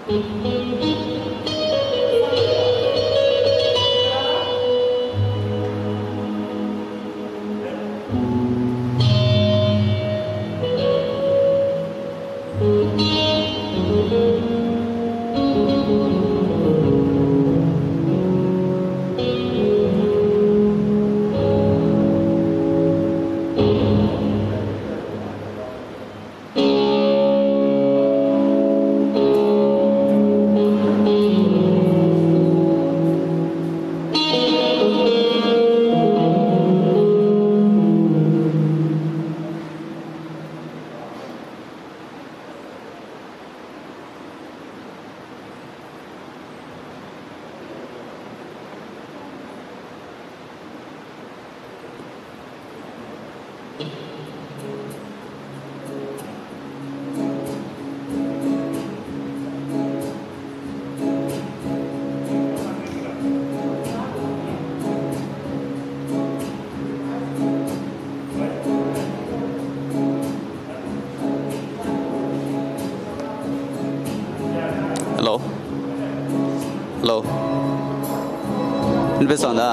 Hello hello వినిపిస్తుందా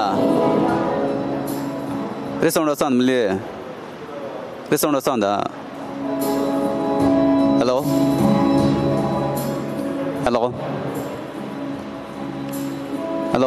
resound వస్తుంది మళ్ళీ రీసౌండ్ వస్తుందా హలో హలో హలో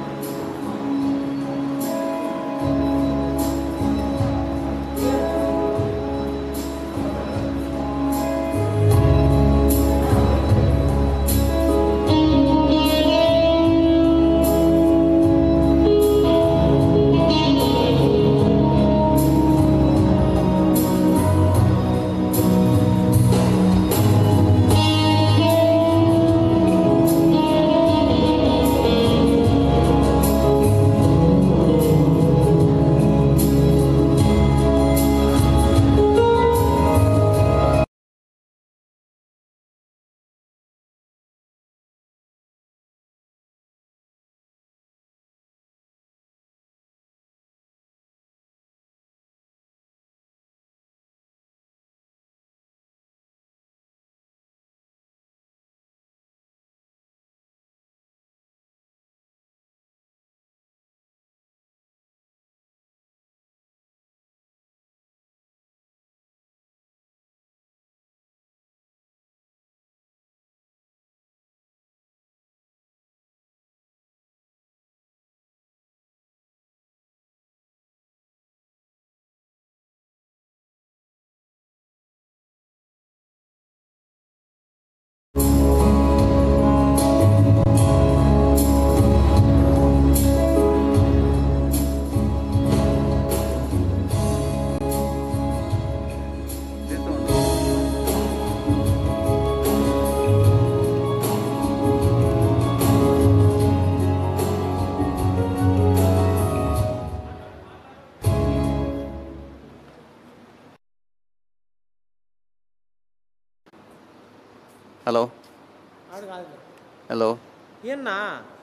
హలో ఆడు కాదు హలో ఏన్నా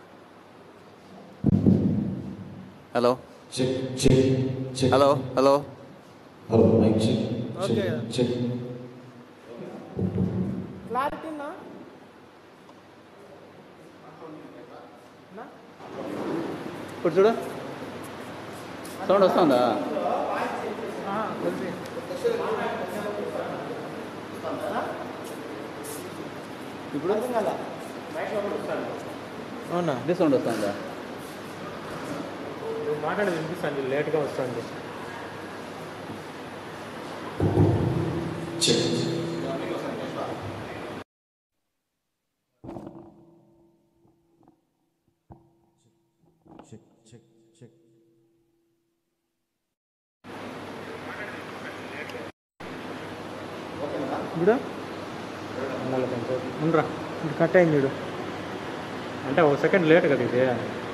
hello check check check hello hello hello mike check okay. Check check క్లారిటీనా ఇప్పుడు చూడు సౌండ్ వస్తుందా ఇప్పుడు అవునా ఇది సౌండ్ వస్తుందా నువ్వు మాట్లాడేది వినిపిస్తుంది లేట్గా వస్తుంది చెక్ చెక్ చెక్ చెక్ ఇప్పుడు మళ్ళీ కొంచెం ఉండరా ఇప్పుడు కట్ అయింది చూడు అంటే ఒక సెకండ్ లేట్ కదా ఇది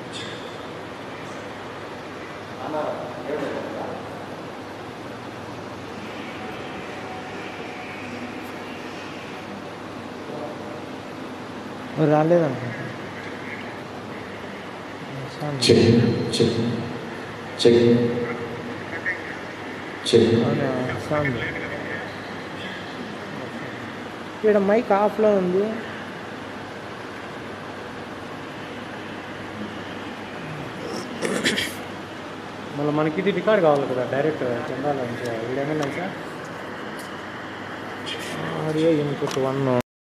రాలేదనుకుంటా చెక్ చెక్ చెక్ చెక్ అవునా సౌండ్ ఇక్కడ మైక్ ఆఫ్లో ఉంది మళ్ళీ మనకి ఇది రికార్డ్ కావాలి కదా డైరెక్ట్ చందాల నుంచి వీడియో ఏమైనా సార్ ఆడియో ఇన్పుట్ వన్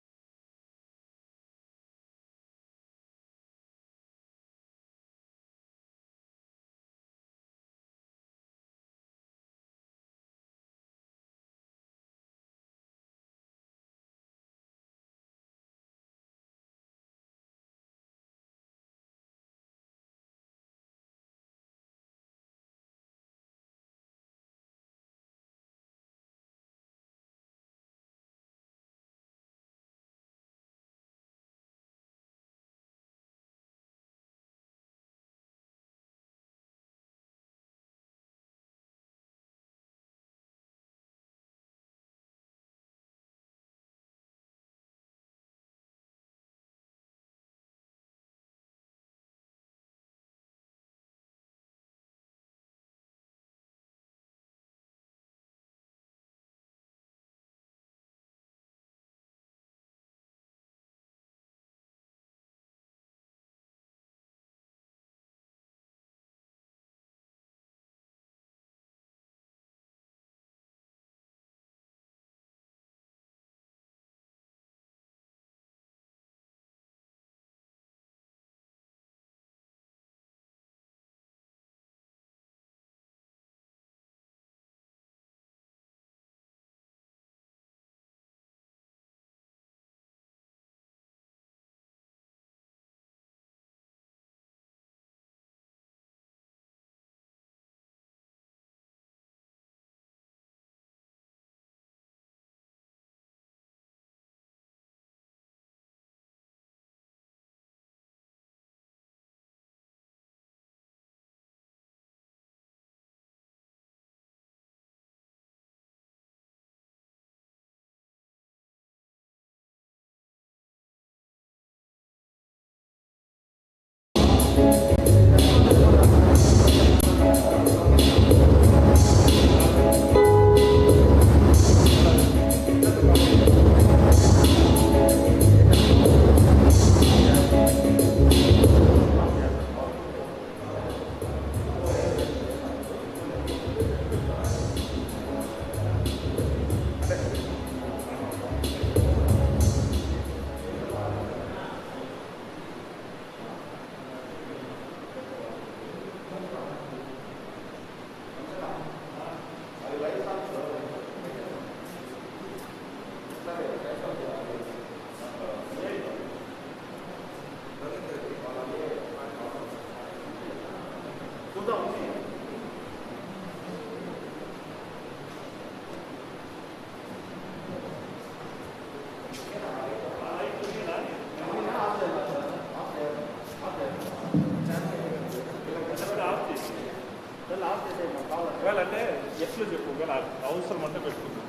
ఒకవేళ అంటే ఎట్లు చెప్పు ఒకవేళ అవసరం అంటే పెట్టుకుందాం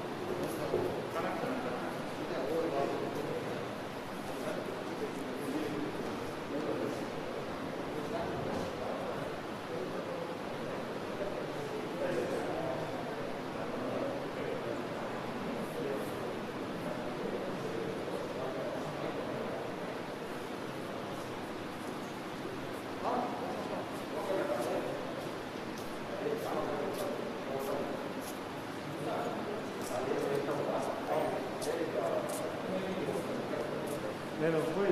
నేను పోయి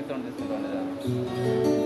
సౌండ్ తీసుకుంటాను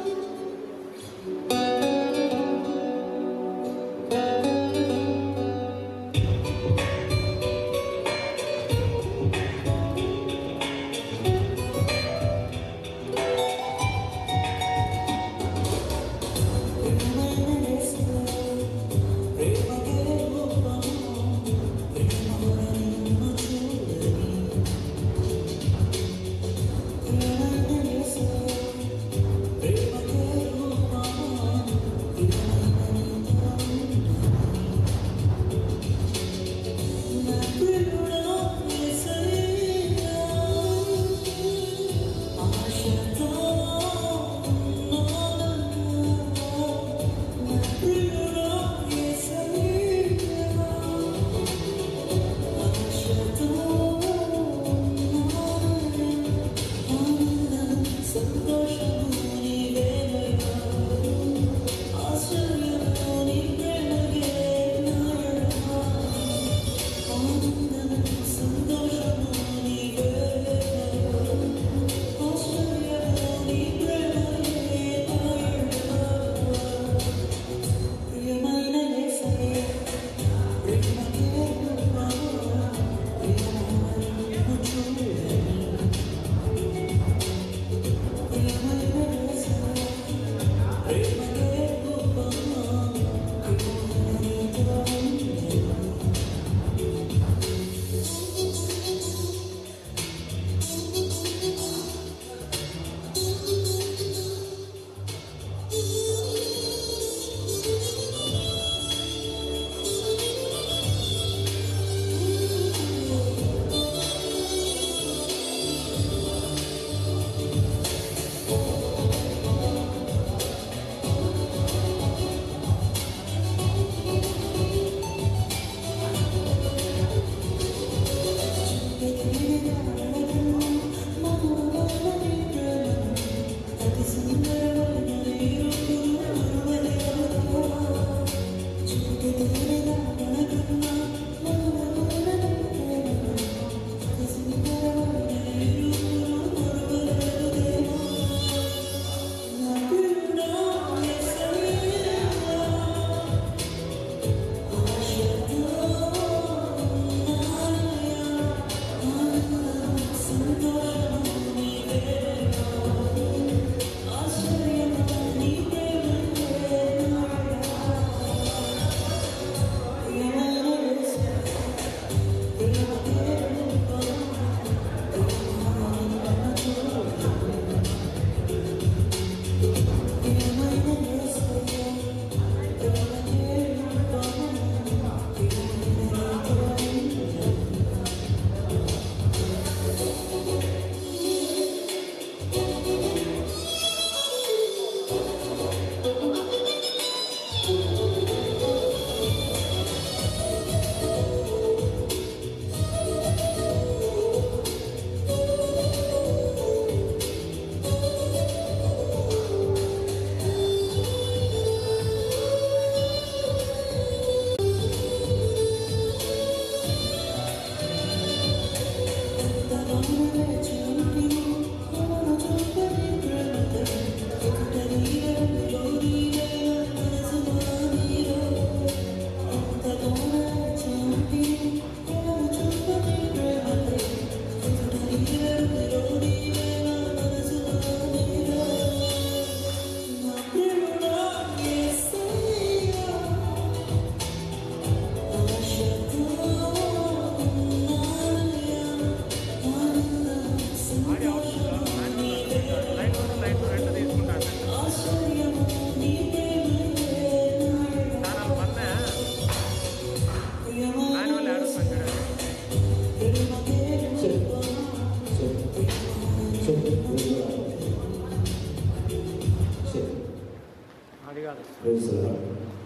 అది కాదు Praise the Lord.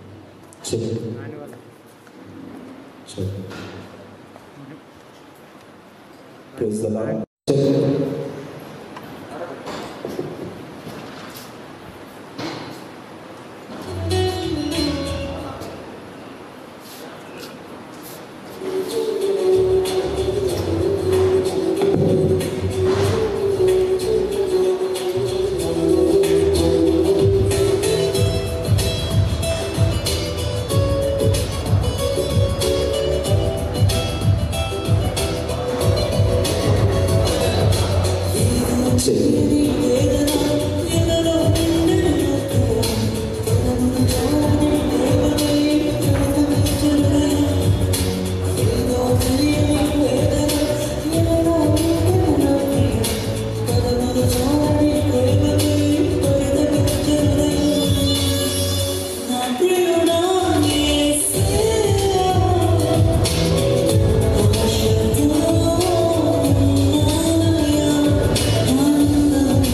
Check. Manual Check. Praise the Lord. Check. Check Yeah.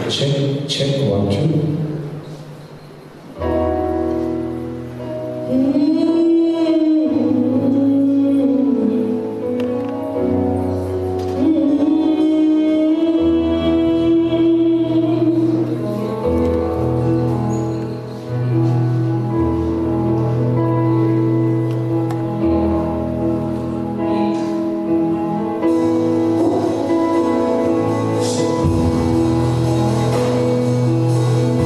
check, check, one, two. Thank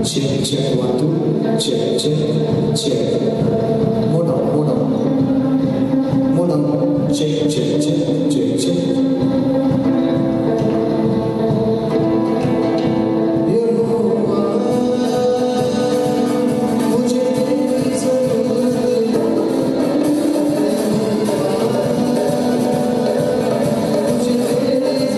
Check, check, one, two. Check, check, check. More down, more down. More down. Check, check, check, check, check. मुझे तेरी जरूरत मुझे तेरी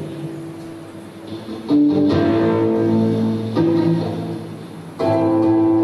Thank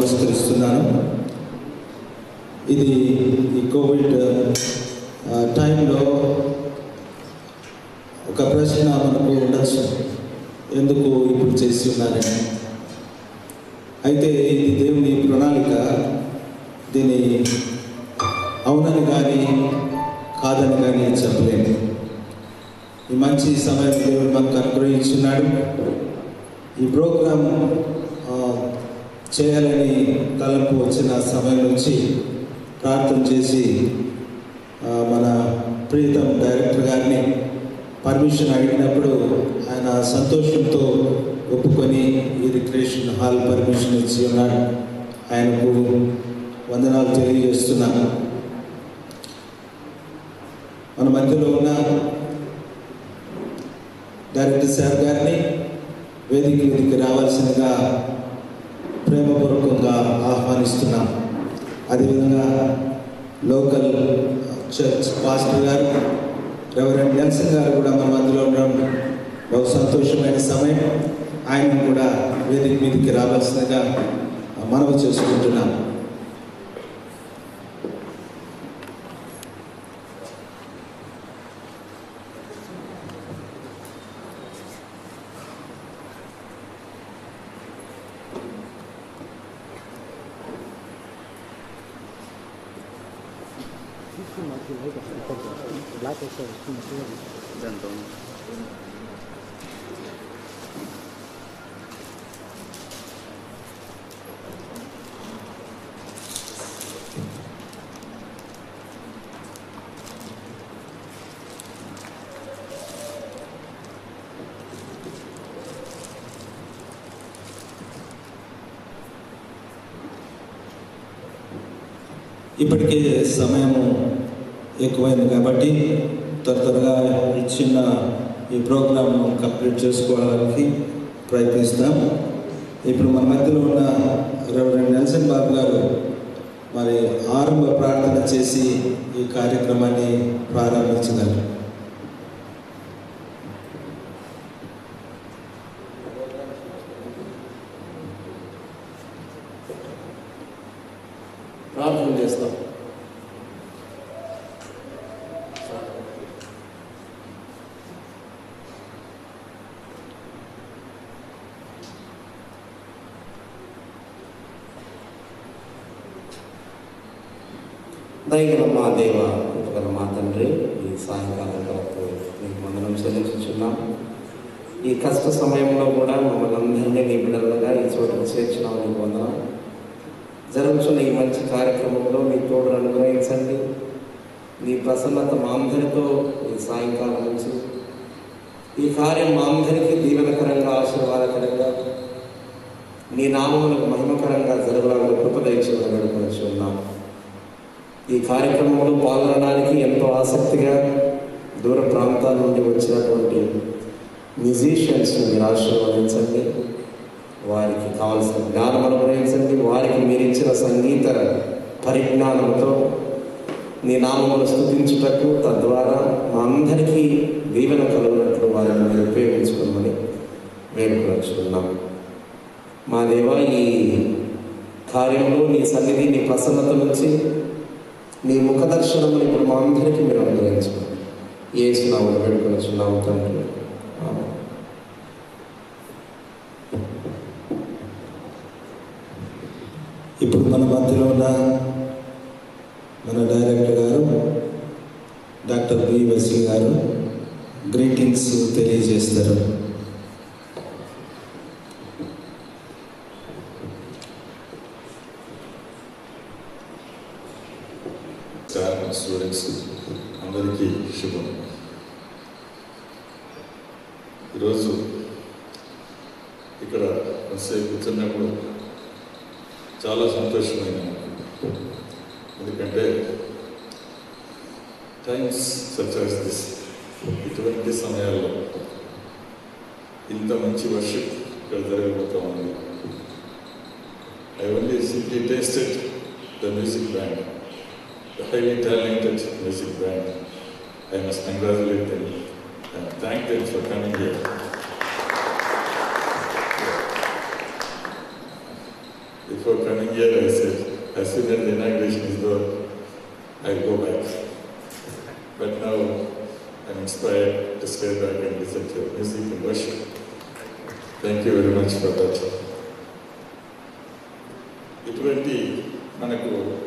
నమస్కరిస్తున్నాను ఇది ఈ Covid ఆ, టైంలో ఒక ప్రశ్న మనకు ఉండొచ్చు ఎందుకు ఇప్పుడు చేసి ఉన్నారని అయితే ఇది దేవుని ప్రణాళిక దీన్ని అవునని కానీ కాదని కానీ చెప్పలేము ఈ మంచి సమయం దేవుడు మనకు అనుగ్రహించున్నాడు ఈ ప్రోగ్రాం ఆ, చేయాలని తలంపు వచ్చిన సమయం నుంచి ప్రార్థన చేసి ఆ, మన ప్రీతం డైరెక్టర్ గారిని పర్మిషన్ అడిగినప్పుడు ఆయన సంతోషంతో ఒప్పుకొని ఈ రిక్రియేషన్ హాల్ పర్మిషన్ ఇచ్చి ఉన్నాడు ఆయనకు వందనాలు తెలియజేస్తున్నాను మన మధ్యలో ఉన్న డైరెక్టర్ సార్ గారిని వేదిక మీదకి రావాల్సిందిగా ప్రేమపూర్వకంగా ఆహ్వానిస్తున్నాం అదేవిధంగా లోకల్ చర్చ్ పాస్టర్ గారు రెవరెండ్ నెల్సన్ గారు కూడా మన మధ్యలో ఉండడం బహు సంతోషమైన సమయం ఆయన కూడా వేదిక మీదకి రావాల్సిందిగా మనవి చేసుకుంటున్నాం బ్లాక్ వస్తుంది ఇప్పటికే సమయము ఎక్కువైంది కాబట్టి త్వర త్వరగా ఈ చిన్న ఈ ప్రోగ్రామ్ కంప్లీట్ చేసుకోవడానికి ప్రయత్నిస్తాం ఇప్పుడు మన మధ్యలో ఉన్న రెవరెండ్ నెల్సన్ బాబు గారు మరి ఆరంభ ప్రార్థన చేసి ఈ కార్యక్రమాన్ని ప్రారంభించగలరు ప్రార్థన చేస్తాం దయగల మా దేవ ఉపగల మా తండ్రి ఈ సాయంకాలం వరకు మీకు వందనం చెల్లించుచున్నాం ఈ కష్ట సమయంలో కూడా మమ్మల్ని అందరినీ నీ బిడ్డలుగా ఈ చోటకు చేర్చినాం నీకు వందనం జరుగుతున్న ఈ మంచి కార్యక్రమంలో మీ తోడు అనుగ్రహించండి నీ ప్రసన్నత మా అందరితో ఈ సాయంకాలం నుంచి ఈ కార్యం మా అందరికీ దీవెనకరంగా ఆశీర్వాదకరంగా నీ నామములకు మహిమకరంగా జరగాలని కృపదయించడం వేడుకొని ఉన్నాం ఈ కార్యక్రమంలో పాల్గొనడానికి ఎంతో ఆసక్తిగా దూర ప్రాంతాల నుండి వచ్చినటువంటి మ్యూజిషియన్స్ మీరు ఆశీర్వదించండి వారికి కావలసిన జ్ఞానం అనుగ్రహించండి వారికి మీరు ఇచ్చిన సంగీత పరిజ్ఞానంతో నీ నామమును స్థుతించుటకు తద్వారా మా అందరికీ దీవెన కలుగునట్లు వారిని మీరు ఉపయోగించుకోమని వేడుకొచ్చుకున్నాం మా దేవ ఈ కార్యంలో నీ సన్నిధి నీ ప్రసన్నత నుంచి నీ ముఖ దర్శనముని ఇప్పుడు మా అందరికీ మీరు అనుగ్రహించుకోండి ఏ సున్నాము వేడుకొచ్చున్నాము తండ్రి ఆమేన్. ఇప్పుడు మన మధ్యలో ఉన్న మన డైరెక్టర్ గారు డాక్టర్ బి వసీ గారు గ్రీటింగ్స్ తెలియజేస్తారు సార్ స్టూడెంట్స్ అందరికీ శుభం ఈరోజు ఇక్కడ కొంతసేపు కూర్చున్నప్పుడు చాలా సంతోషమైన ఎందుకంటే టైమ్స్ సచ్ యాజ్ దిస్ ఇటువంటి సమయాల్లో ఇంత మంచి వర్షిప్ ఇక్కడ జరగబోతా ఉంది I only simply tasted the music band the highly talented music band. I must congratulate them and thank them for coming here. Before coming here, I said, as soon as the inauguration is done, I'll go back. But now I'm inspired to stay back and listen to your music and worship. Thank you very much for that. ఇటువంటి మనకు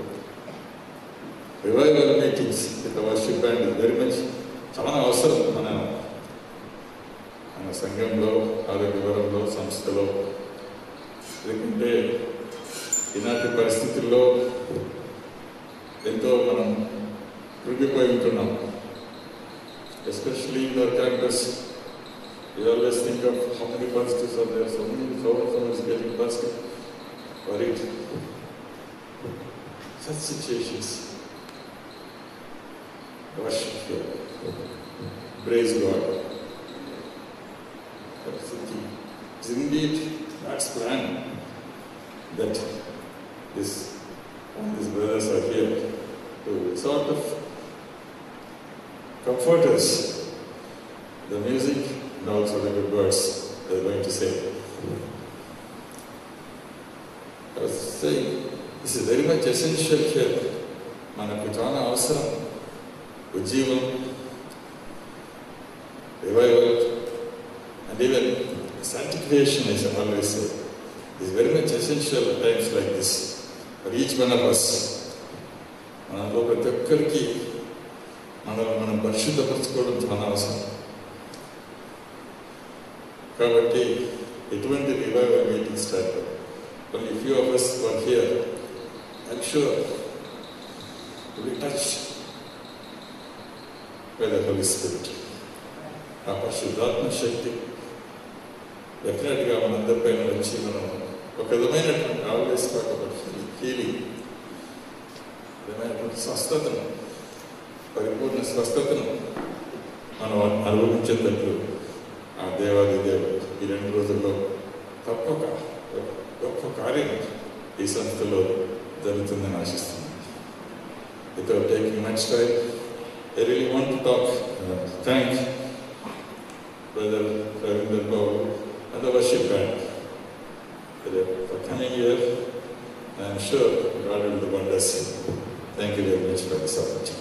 revival meetings with worship band is very much చాలా అవసరం మన మన సంఘంలో ఆరోగ్యవరంలో సంస్థలో ఎందుకంటే ఈనాటి పరిస్థితుల్లో ఎంతో మనం కృంగిపోయి ఉంటున్నాం especially in our campus you always think of how many పరిస్థితులు are there so many so so is getting first worried. Such situations. Worship here. Praise God. That's the key. It's indeed God's plan that this, all these brothers are here to sort of comfort us. The music and also the good words they're going to say. I was saying, this is very much essential here. మనకు చాలా అవసరం ఉజ్జీవం revival and even sanctification is always say, is very much essential at times like this for each one of us. మనలో ప్రతి ఒక్కరికి మనల్ని మనం పరిశుద్ధపరచుకోవడం చాలా అవసరం కాబట్టి ఎటువంటి revival meeting start only few of us were here. I'm sure to be touched by the Holy Spirit. ఆ పరిశుద్ధాత్మ శక్తి డెఫినెట్గా మనందరిపైన వచ్చి మనం ఒక విధమైనటువంటి ఆల్వేస్ కాకపోతే హీలింగ్ విధమైనటువంటి స్వస్థతను పరిపూర్ణ స్వస్థతను మనం అనుభవించేటట్లు ఆ దేవాది దేవుడు ఈ రెండు రోజుల్లో తప్పక గొప్ప కార్యం ఈ సంస్థలో జరుగుతుందని ఆశిస్తున్నాను without taking much time I really want to talk thank brother Ravinder Babu and the worship band for coming year I'm sure God will do wonders thank you very much for this opportunity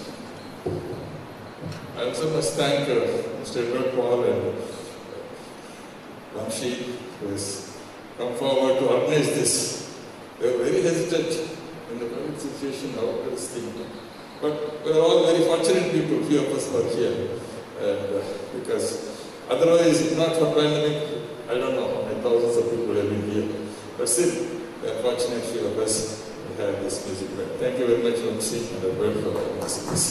I also must thank uh, Mr. Edward Paul and Vamshi, who has come forward to organize this. They were very hesitant in the current situation, how this thing. But we are all very fortunate people, few of us are here. And, uh, because otherwise, if not for pandemic, I don't know how many thousands of people have been here. But still, we are fortunate few of us to have this music. band. Thank you very much, Vamshi, and I pray for organizing this.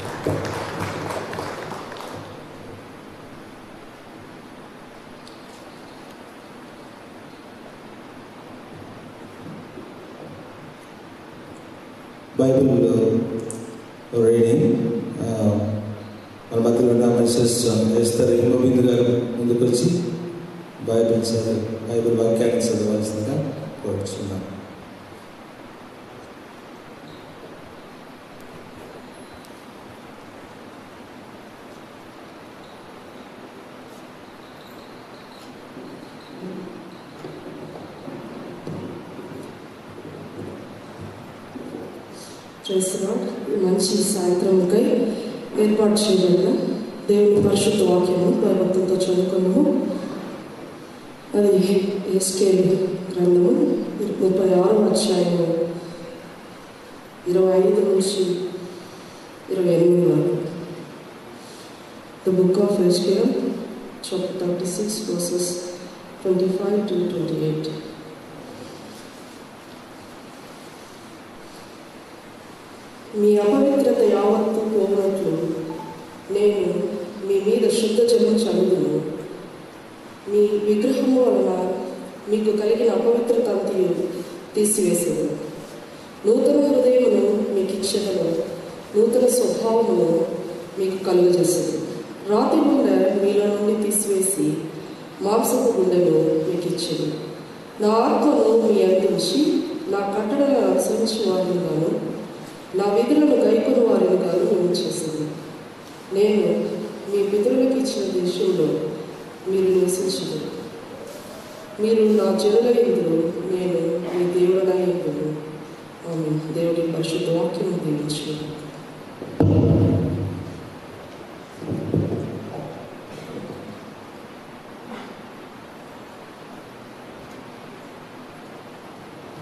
Bible reading మన మధ్యలో ఉన్న missus Esther Himabindu గారు ముందుకు వచ్చి Bible చదివి Bible వాక్యాన్ని చదవాల్సిందిగా కోరుచున్నాం చేస్తున్నాం మంచి సాయంత్రంకై ఏర్పాటు చేయబడిన దేవుని పరిశుద్ధ వాక్యము భయభక్తులతో చదువుకున్నాము అది ఎస్కేల్ గ్రంథము ముప్పై ఆరో అధ్యాయము ఇరవై ఐదు నుంచి ఇరవై ఎనిమిది వరకు the book of Ezekiel chapter thirty six verses twenty five to twenty eight మీ అపవిత్రత యావత్తు పోనట్లు నేను మీ మీద శుద్ధ జలం చదువును మీ విగ్రహము వలన మీకు కలిగిన అపవిత్రత అంతయు తీసివేసేది నూతన హృదయమును మీకు ఇచ్చేదను నూతన స్వభావమును మీకు కలుగజేసేది రాతి గుండె మీలో నుండి తీసివేసి మాంసపు గుండెను మీకు ఇచ్చేది నా ఆత్మను మీ అందించి నా కట్టడలను అనుసరించి వారిని గాను నా విధులను గైకొని వారిని కాదు నేను చేసింది నేను మీ పితరులకు ఇచ్చిన దేశంలో మీరు నివసించదు మీరు నా జనుల ఎందుకు నేను మీ దేవుడనై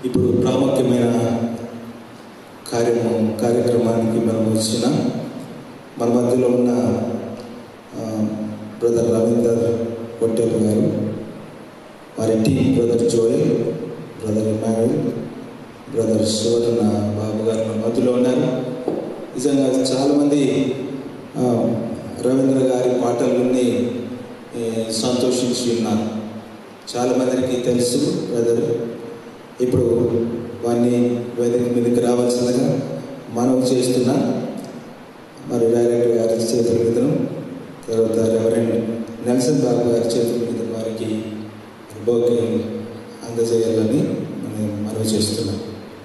ఇప్పుడు ప్రాముఖ్యమైన కార్యము కార్యక్రమానికి మనం వచ్చిన మన మధ్యలో ఉన్న ఆ, బ్రదర్ రవీందర్ పొట్టేలు గారు వారి team brother Joel brother Emmanuel brother Suvarna Babu గారు మన మధ్యలో ఉన్నారు నిజంగా చాలామంది ఆ, రవీంద్ర గారి పాటలు విని ఏ, సంతోషించి ఉన్నారు చాలామందికి తెలుసు బ్రదర్ ఇప్పుడు వారిని వేదిక మీదకి రావాల్సిందిగా మనవి చేస్తున్నా మరి డైరెక్టర్ గారి చేతుల మీదను తర్వాత రెవరెండ్ నెల్సన్ బాబు గారి చేతుల మీద వారికి బోకే అందజేయాలని మనం మనవి చేస్తున్నాం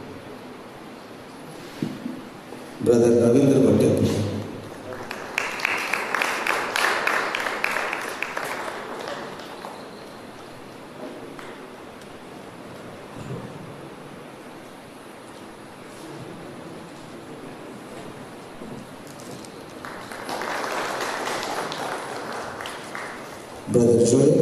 brother Ravindra Patel brother Joy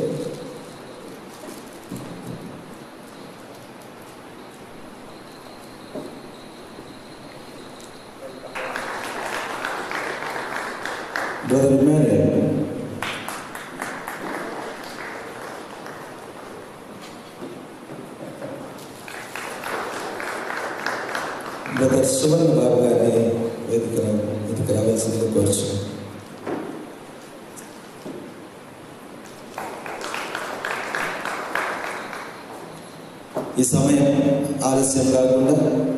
brother Emmanuel brother Suvarna Babu గారిని వేదిక వేదిక రావాల్సిందిగా కోరుచున్నాను ఈ సమయం ఆలస్యం కాకుండా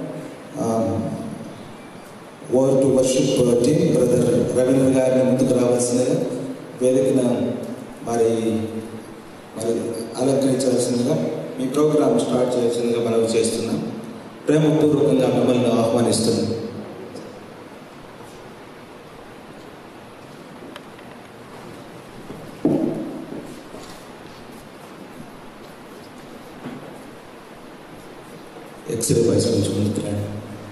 over to worship team brother Ravindra గారిని ముందుకు రావాల్సిందిగా వేదికన మరి మరి అలంకరించాల్సిందిగా మీ ప్రోగ్రామ్ స్టార్ట్ చేయాల్సిందిగా మనం చేస్తున్నాం ప్రేమపూర్వకంగా మిమ్మల్ని ఆహ్వానిస్తున్నాం ఎక్స్రే వాయిస్ కొంచెం ముందుకు రండి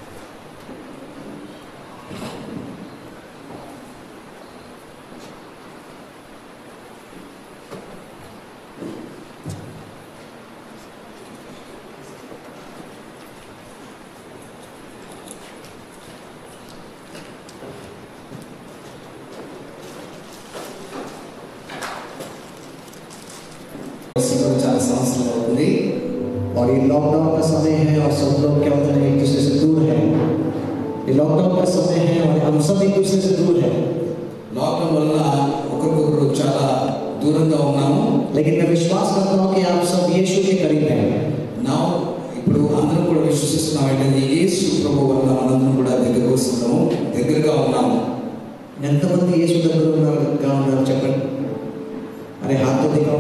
इसको चार संवत्सరం అవుతుంది और ये लॉकडाउन का समय है और सब लोग क्या होते हैं एक दूसरे से दूर है ये लॉकडाउन का समय है और हम सब एक दूसरे से दूर है లాక్డౌన్ వల్ల ఒకరికొకరు చాలా దూరంగా ఉన్నాము लेकिन मैं विश्वास करता हूँ कि आप सब यीशु के करीब हैं నా ఇప్పుడు అందరం కూడా విశ్వసిస్తున్నాం ఏంటంటే యేసు ప్రభు వల్ల మనందరం కూడా దగ్గరకు వస్తున్నాము దగ్గరగా ఉన్నాము ఎంతమంది యేసు దగ్గర ఉన్నారుగా ఉన్నారు చెప్పండి అరే హాత్ దిగాం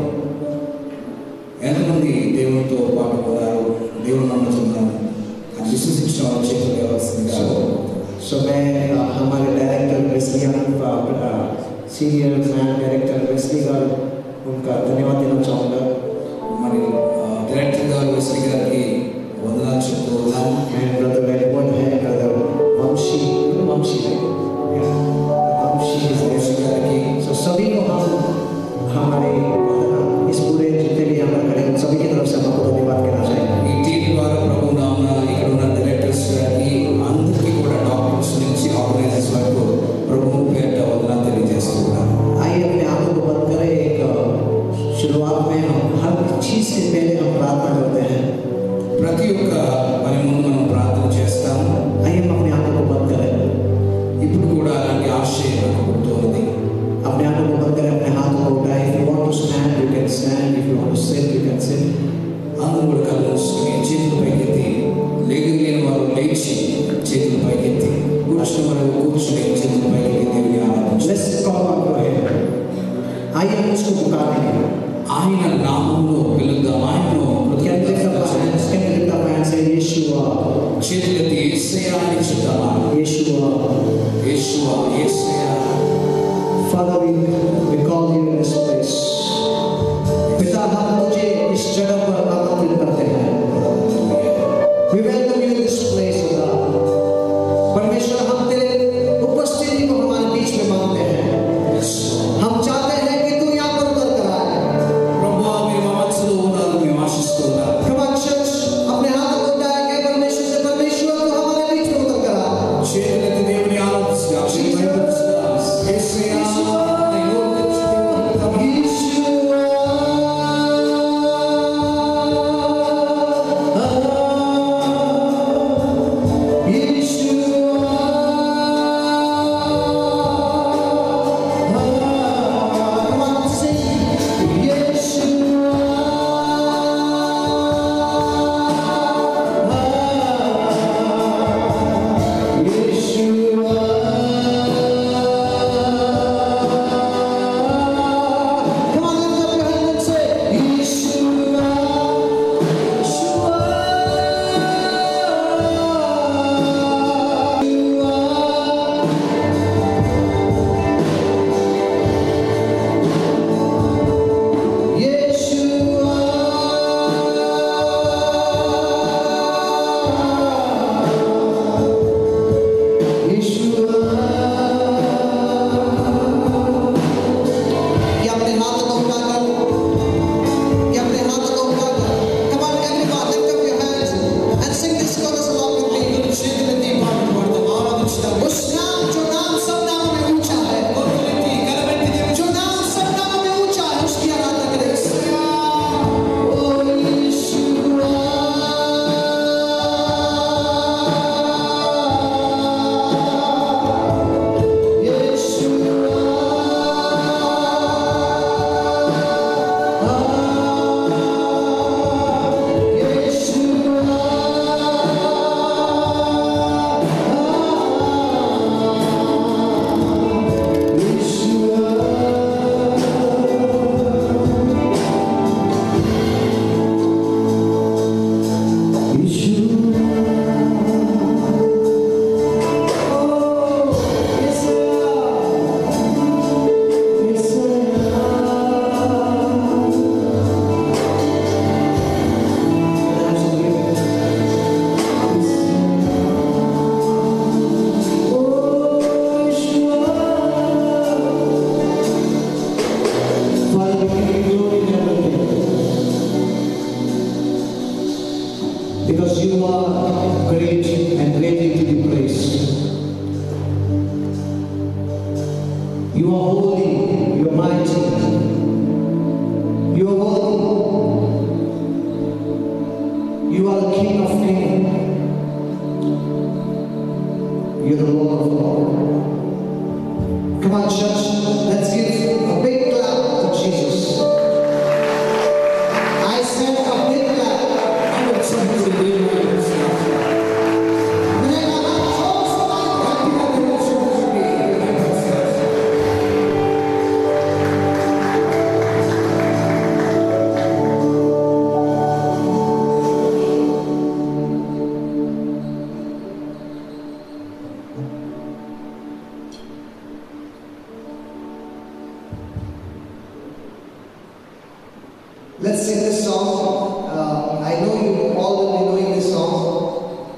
ఎంతమంది దేవునితో పాటు ఉన్నారు దేవుని నమ్ముతున్నారు అది విశ్వసించిన వాళ్ళ చేతులు కావాల్సిందిగా सो मैं अ, हमारे director Wesleyan senior man director Wesley गाరు उनका धन्यवाद देना चाहूँगा మరి ఆ, డైరెక్టర్ గారు వెస్లీ గారికి వందనాలు చెప్తూ ఉన్నాము एंड ब्रदर एडवर्ड है ब्रदर वंशी वंशी है Yeah. Vamshi is Wesley there. గారికి So सभी को हम हमारे इस पूरे जितने भी यहाँ पर खड़े हैं उन सभी की तरफ से हम आपको धन्यवाद कहना चाहेंगे ఈ టీం ద్వారా ప్రభు నామన ఇక్కడ ఉన్న డైరెక్టర్స్ గారికి అందరికీ కూడా డాక్టర్స్ నుంచి ఆర్గనైజర్స్ వరకు ప్రభు పేట వందనాలు తెలియజేస్తున్నాను आइए अपने आंखों को बंद करें एक अ, शुरुआत में हम हर चीज़ से पहले हम प्रार्थना करते हैं ప్రతి ఒక్క పని ముందు మనం ప్రార్థన చేస్తాము आइए हम अपने आंखों को बंद करें ఇప్పుడు కూడా అలాంటి ఆశయం నాకు పుడుతోంది अपने आंखों को बंद करें अपने हाथों को उठाएं if you want to stand you can stand if you want to sit you can sit అందరూ కూడా కళ్ళు మూసుకుని చేతులు పైకెత్తి లేగలేని వారు లేచి చేతులు పైకెత్తి కూర్చుని వారు కూర్చుని చేతులు పైకెత్తి దేవుని ఆరాధించారు let's call on to him आइए हम उसको पुकारेंगे ఆయన నామంలో పిలుద్దాం ఆయనను कैन लिफ्ट अप కృతజ్ఞతలు hands can lift up hands से यीशुआ చేతులెత్తి యేసయ్యా అని చెప్తామా यीशुआ యేసువా యేసయ్యా Father, we, we call you in this place. पिता हम तुझे इस जगह पर आमंत्रित करते हैं We welcome you in this place, O God. परमेश्वर हम तेरे उपस्थिति को हमारे बीच में मांगते हैं हम चाहते हैं कि तू यहाँ पर उतर कर आए ప్రభా మీరు మా మధ్యలో ఉన్నారు మేము ఆశిస్తున్నాం Come on, church, अपने हाथ because you are great and greatly to be praised. You are holy, you are mighty, you are worthy. You are the King of Kings. You're the Lord of Lords. Come on, church, let's give a big clap to Jesus. I said a big clap. I would say it's a big clap. When I got close to my God, you know, it was supposed to be. Let's sing this song. Uh, I know you all will be knowing this song.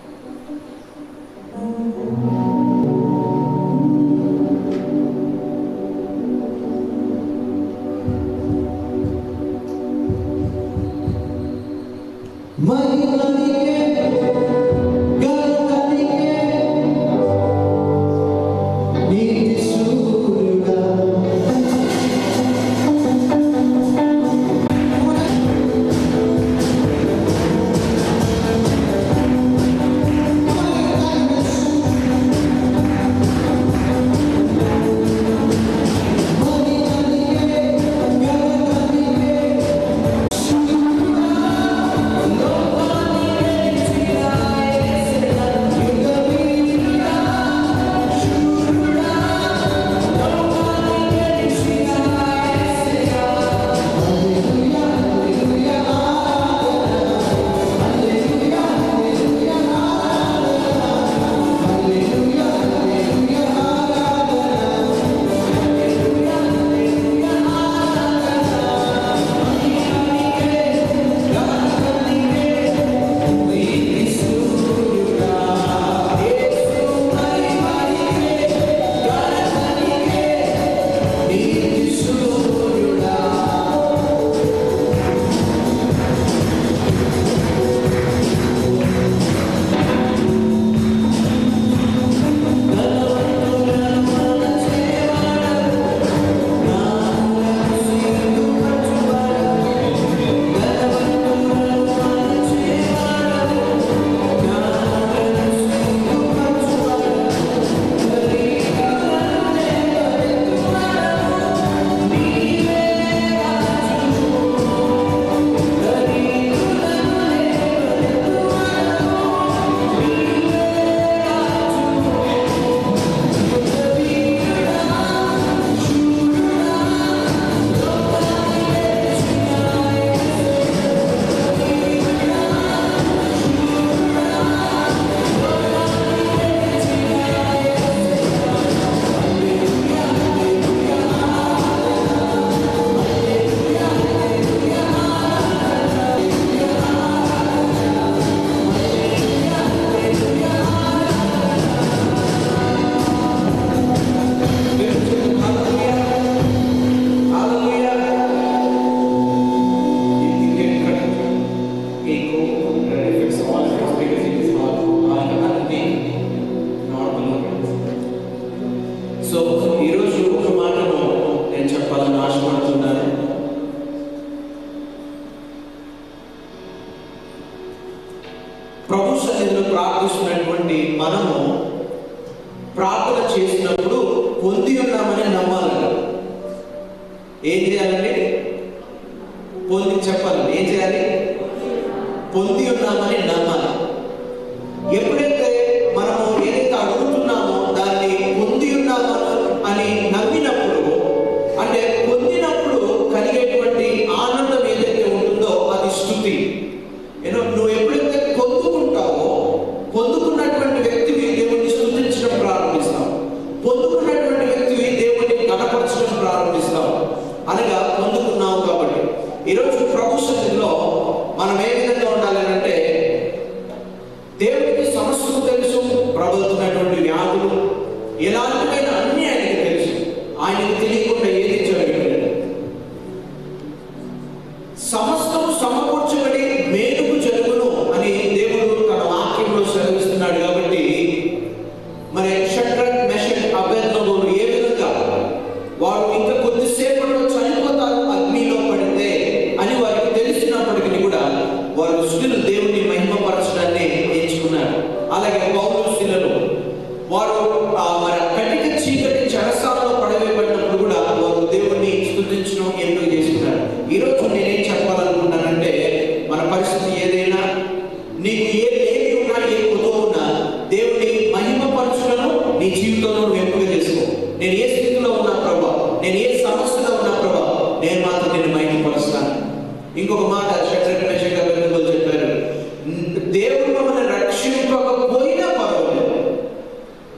महिमा so ఈరోజు ఒక మాటను నేను చెప్పాలని ఆశపడుతున్నాను ప్రభు సన్నిధిలో ప్రార్థిస్తున్నటువంటి మనము ప్రార్థన చేసినప్పుడు పొంది ఉన్నామని నమ్మాలంట ఏం చేయాలండి పొంది చెప్పాలి ఏం చేయాలి పొంది ఉన్నామని నమ్మాలి ఎప్పుడైతే మనము ఏదైతే అడుగుతున్నామో దాన్ని పొంది ఉన్నామో అని నమ్మినప్పుడు అంటే పొందినప్పుడు కలిగేటువంటి ఆనందం ఏదైతే ఉంటుందో అది స్థుతి ఏదో నువ్వు ఎప్పుడైతే పొందుకుంటావో పొందుకున్నటువంటి వ్యక్తివి దేవుడిని స్థుతించడం ప్రారంభిస్తావు పొందుకున్నటువంటి వ్యక్తివి దేవుడిని కనపరచడం ప్రారంభిస్తావు అనగా పొందుకున్నావు కాబట్టి ఈరోజు ప్రభు సన్నిధిలో మనం ఏ విధంగా ఉండాలి అంటే దేవుడికి సమస్త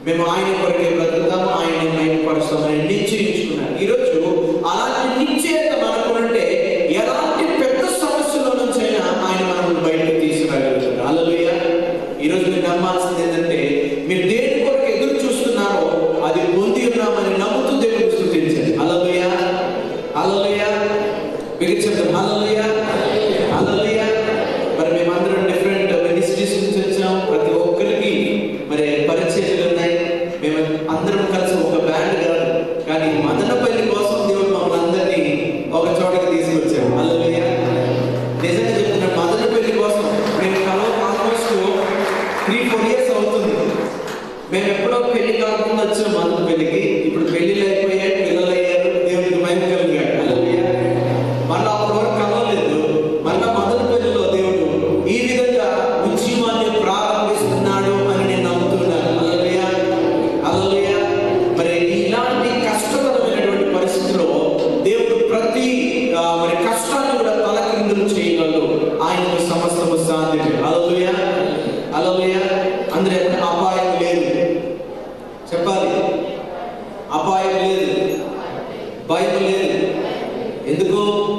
మేము ఆయన కొరకే బ్రతుకుతాము ఆయన మైపరుస్తామని నిశ్చయించుకున్నాను ఈరోజు అలాంటి నిశ్చయత మనకునంటే ఎలాంటి పెద్ద సమస్యల నుంచైనా ఆయన మనల్ని బయటకు తీసుకురాగలుగుతారు అలలుయ ఈరోజు మీరు నమ్మాల్సింది ఏంటంటే మీరు దేని కొరకు ఎదురు చూస్తున్నారో అది పొంది ఉన్నామని నమ్ముతూ దేవుడిని స్థుతించండి అలలుయ అలలుయ మీకు చెప్తాం అలలుయ అలలుయ మరి మేమందరం డిఫరెంట్ మినిస్ట్రీస్ నుంచి వచ్చాం ప్రతి ఒక్కరికి మరి పరిచయాలు ఉన్నాయి మేము అందరం కలిసి ఒక బ్యాండ్ కాదు కానీ మదనపల్లి కోసం దేవుడు మమ్మల్ని అందరినీ ఒక చోటకి తీసుకొచ్చాం అల్లయ్య నిజంగా చెప్తున్నా మదనపల్లి కోసం మేము కలవ ఆల్మోస్ట్ త్రీ ఫోర్ ఇయర్స్ అవుతుంది మేము ఎప్పుడో పెళ్లి కాకుండా వచ్చాం మదనపల్లికి ఇప్పుడు పెళ్లిళ్ళు అయిపోయాయి పిల్లలు అయ్యారు దేవుడికి మహిమ కలిగాడు అల్లయ్య మళ్ళీ అప్పటి వరకు కలవలేదు మళ్ళా మదనపల్లిలో దేవుడు ఈ విధంగా ఉద్యమాన్ని ప్రారంభిస్తున్నాడు అని నేను నమ్ముతున్నాను అల్లయ్య అల్లయ్య మరి ఇలాంటి కష్టతరమైనటువంటి పరిస్థితిలో దేవుడు ప్రతి ఆ, మరి కష్టాన్ని కూడా తలకిందులు చేయగలడు ఆయనకు సమస్తము సాధ్యమే అలలుయ అలలుయ అందరూ ఎక్కడ అపాయం లేదు చెప్పాలి అపాయం లేదు భయం లేదు ఎందుకు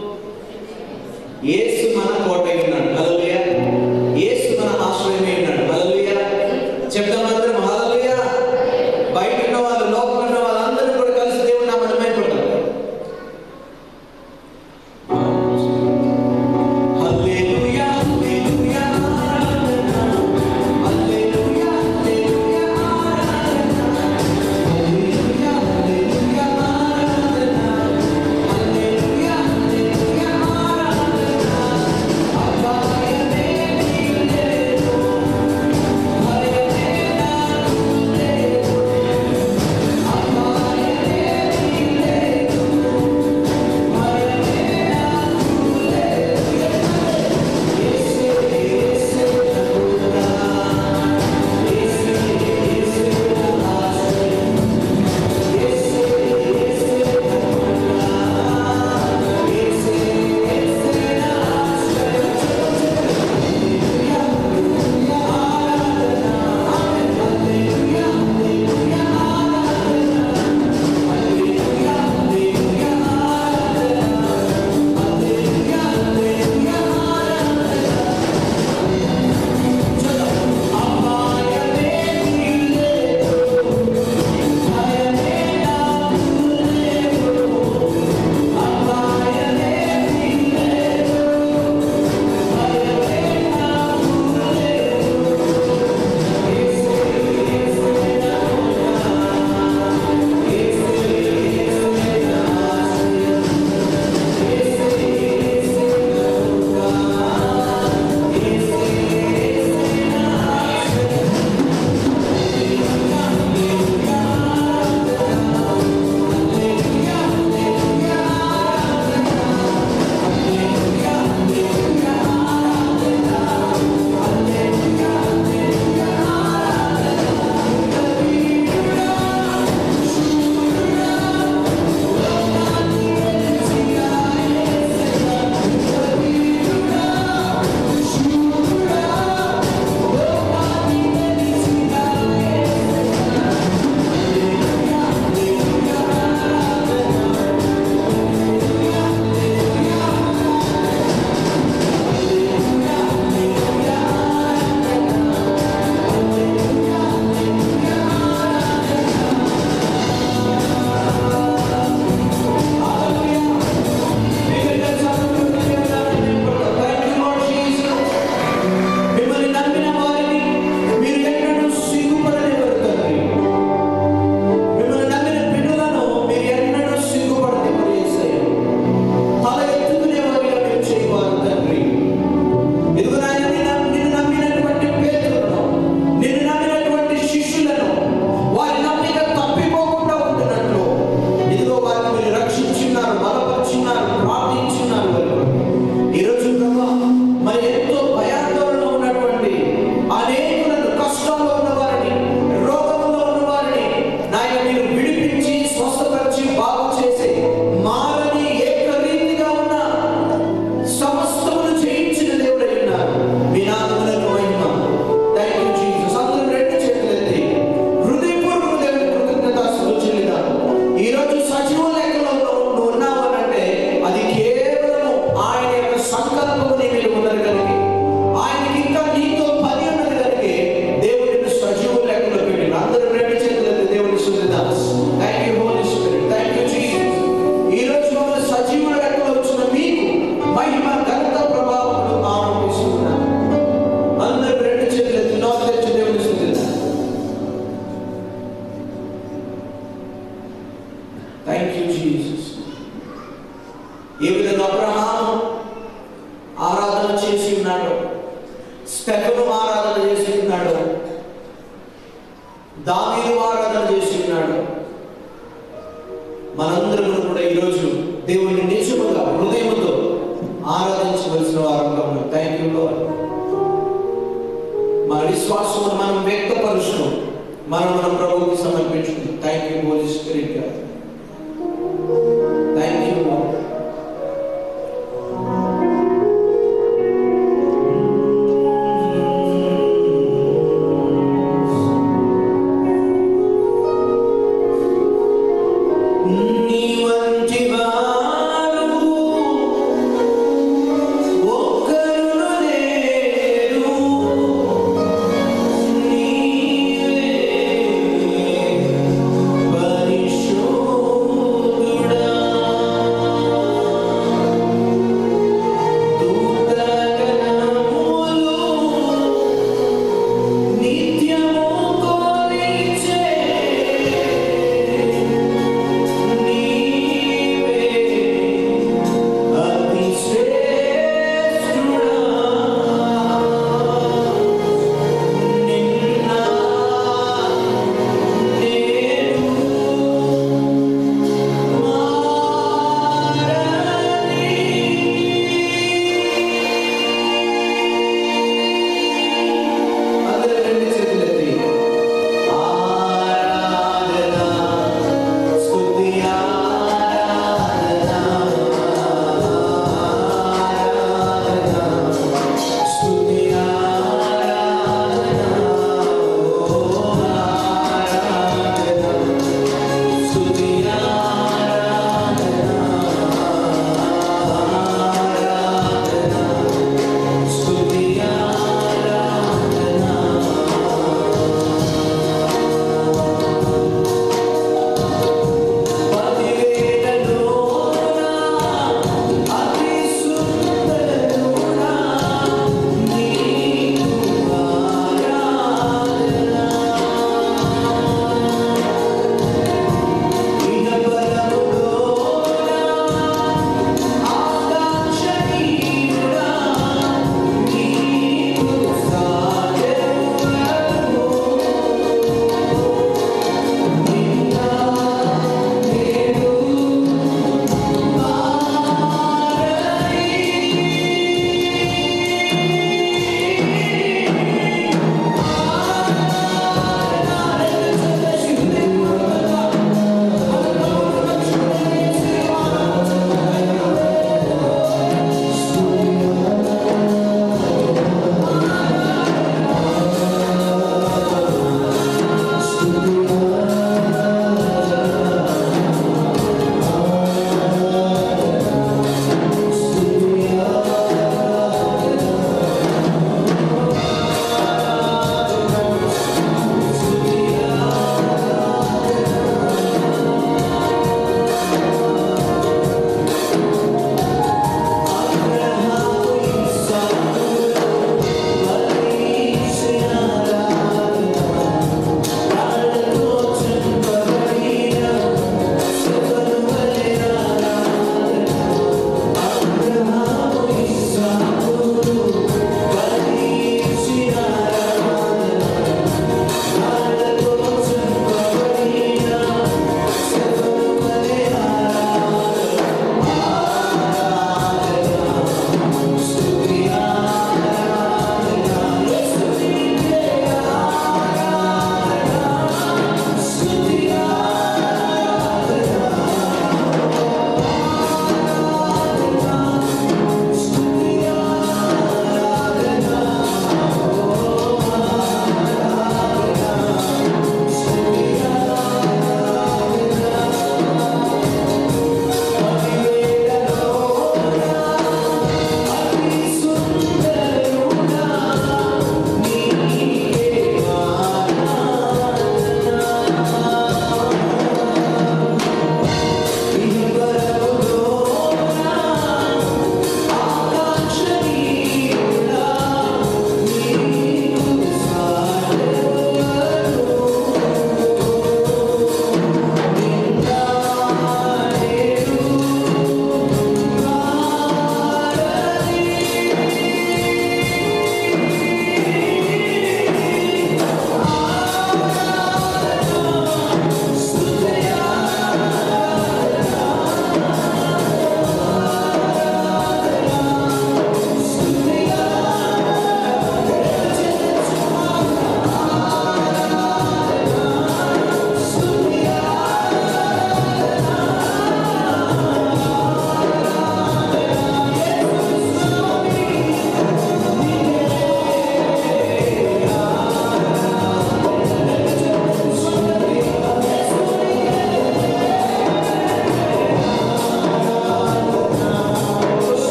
యేసు మన కోట అయి ఉన్నాడు హల్లెలూయ యేసు మన ఆశ్రయమే ఉన్నాడు హల్లెలూయ చెప్తాం అందరం హల్లెలూయ బయట ఉన్న వాళ్ళు లోపల ఉన్న వాళ్ళందరూ కూడా కలిసి దేవుడు నా మనమైపోతారు హల్లెలూయ హల్లెలూయ స్టెఫను ఆరాధన చేసి ఉన్నాడు దావీదు ఆరాధన చేసి ఉన్నాడు మనందరం కూడా ఈరోజు దేవుని నిజముగా హృదయంతో ఆరాధించవలసిన వారంగా ఉన్నాం థ్యాంక్ యూ లార్డ్ మన విశ్వాసమును మనం వ్యక్తపరుచుకున్నాం మనం మన ప్రభువుకి సమర్పించుకున్నాం thank you Holy Spirit God thank you Lord నీ వంటి వారు ఒక్కరును లేరు నీవే పరిశుద్ధుడవు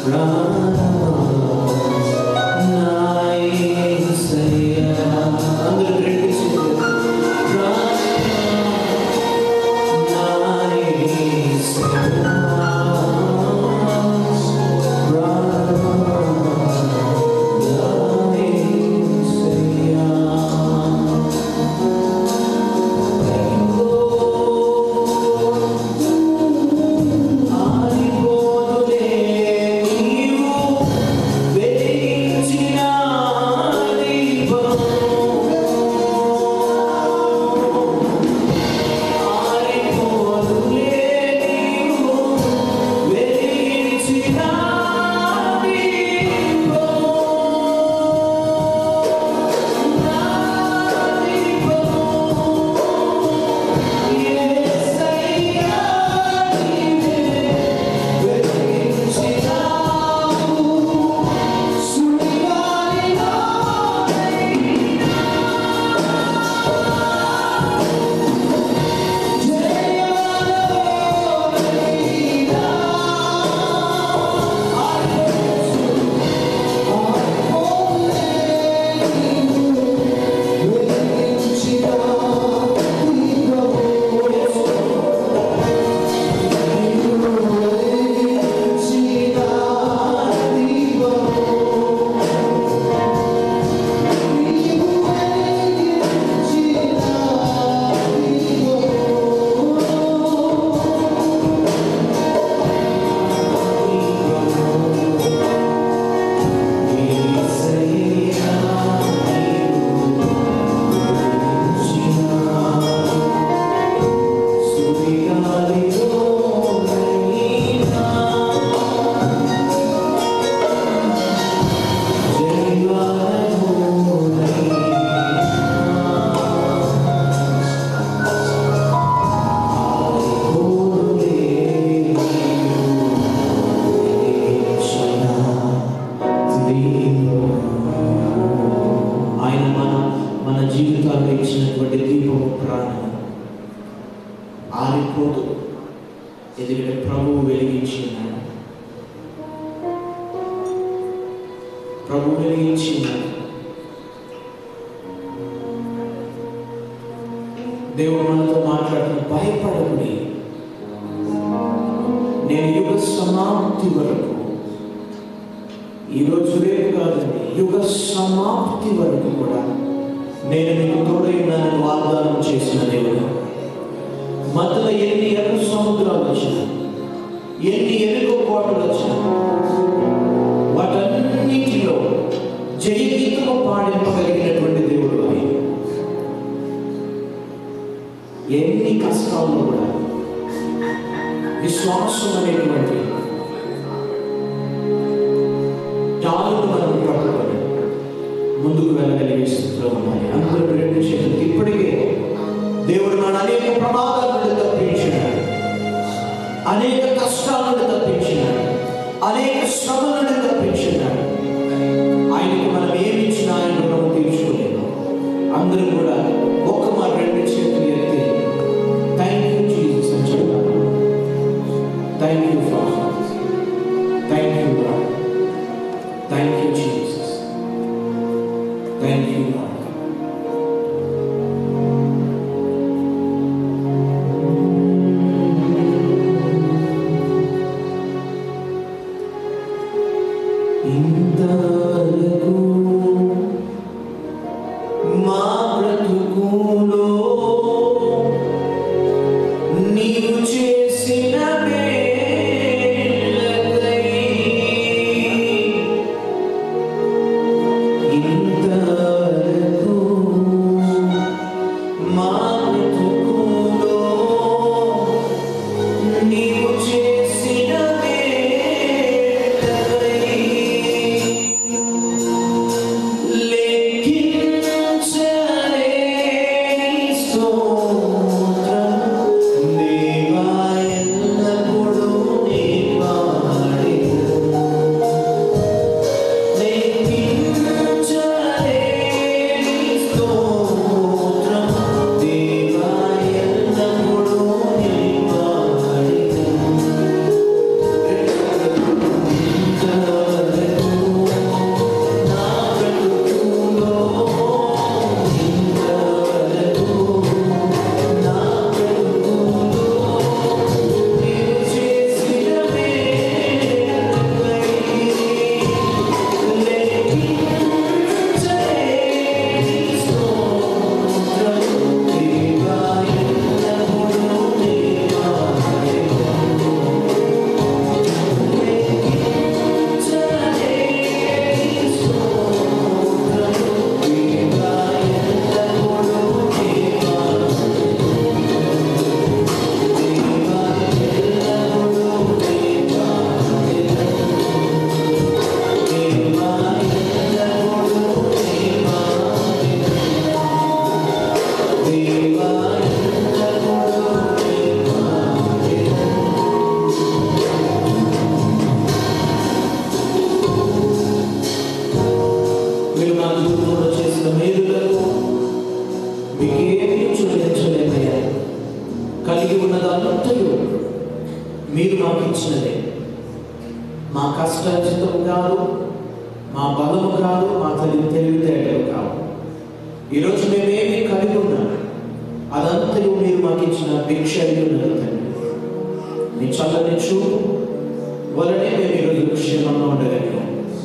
ఆయన మన మన జీవితాల్లో ఇచ్చినటువంటి దీపము ప్రాణం ఆరిపోదు ఎందుకంటే ప్రభువు వెలిగించి ఉన్నాడు ప్రభు వెలిగించి ఉన్నాడు దేవుడు మనతో మాట్లాడుతున్న భయపడకుడి నేను యుగ సమాప్తి వరకు ఈరోజు రేపు కాదండి యుగ సమాప్తి వరకు కూడా నేను మీకు తోడైనానని వాగ్దానం చేసిన దేవుడు మధ్యలో ఎన్ని ఎర్ర సముద్రాలు వచ్చినా ఎన్ని ఎరుగు కోటలు వచ్చినా వాటన్నిటిలో జయగీతము పాడింపగలిగినటువంటి దేవుడు ఆయన ఎన్ని కష్టాల్లో కూడా విశ్వాసం అనేటువంటి తాళును మనం పట్టుకొని ముందుకు వెళ్ళగలిగే స్థితిలో ఉన్నాయి అందరూ రెండు చేతులు ఇప్పటికే దేవుడు మన అనేక ప్రమాదాల నుండి తప్పించినాడు అనేక కష్టాల నుండి తప్పించినాడు అనేక శ్రమల నుండి తప్పించినాడు ఆయనకు మనం ఏమి ఇచ్చినా ఆయన రుణం తీర్చుకోలేము అందరూ కూడా ఒక్క మాట రెండు చేతులు ఎత్తి థ్యాంక్ యూ జీసస్ అని చెప్పాలి thank you Father thank you God Thank you, Jesus. Thank you, Lord. ఇంతవరకు మా బ్రతుకులో నీవు చేసిన మేలకై ఇంతవరకు మా బ్రతుకులో నీవు చేసిన మేలకై మీరు మాకు ఇచ్చినదే మా కష్టార్జితం కాదు మా బలము కాదు మా తల్లి తెలివితేటలు కాదు ఈరోజు మేమేమి కలిగి ఉన్నాం అదంతయు మీరు మాకు ఇచ్చిన భిక్ష అయి ఉన్నది తండ్రి మీ చల్లని చూపు వలనే మేము ఈరోజు క్షేమంగా ఉండగలిగాం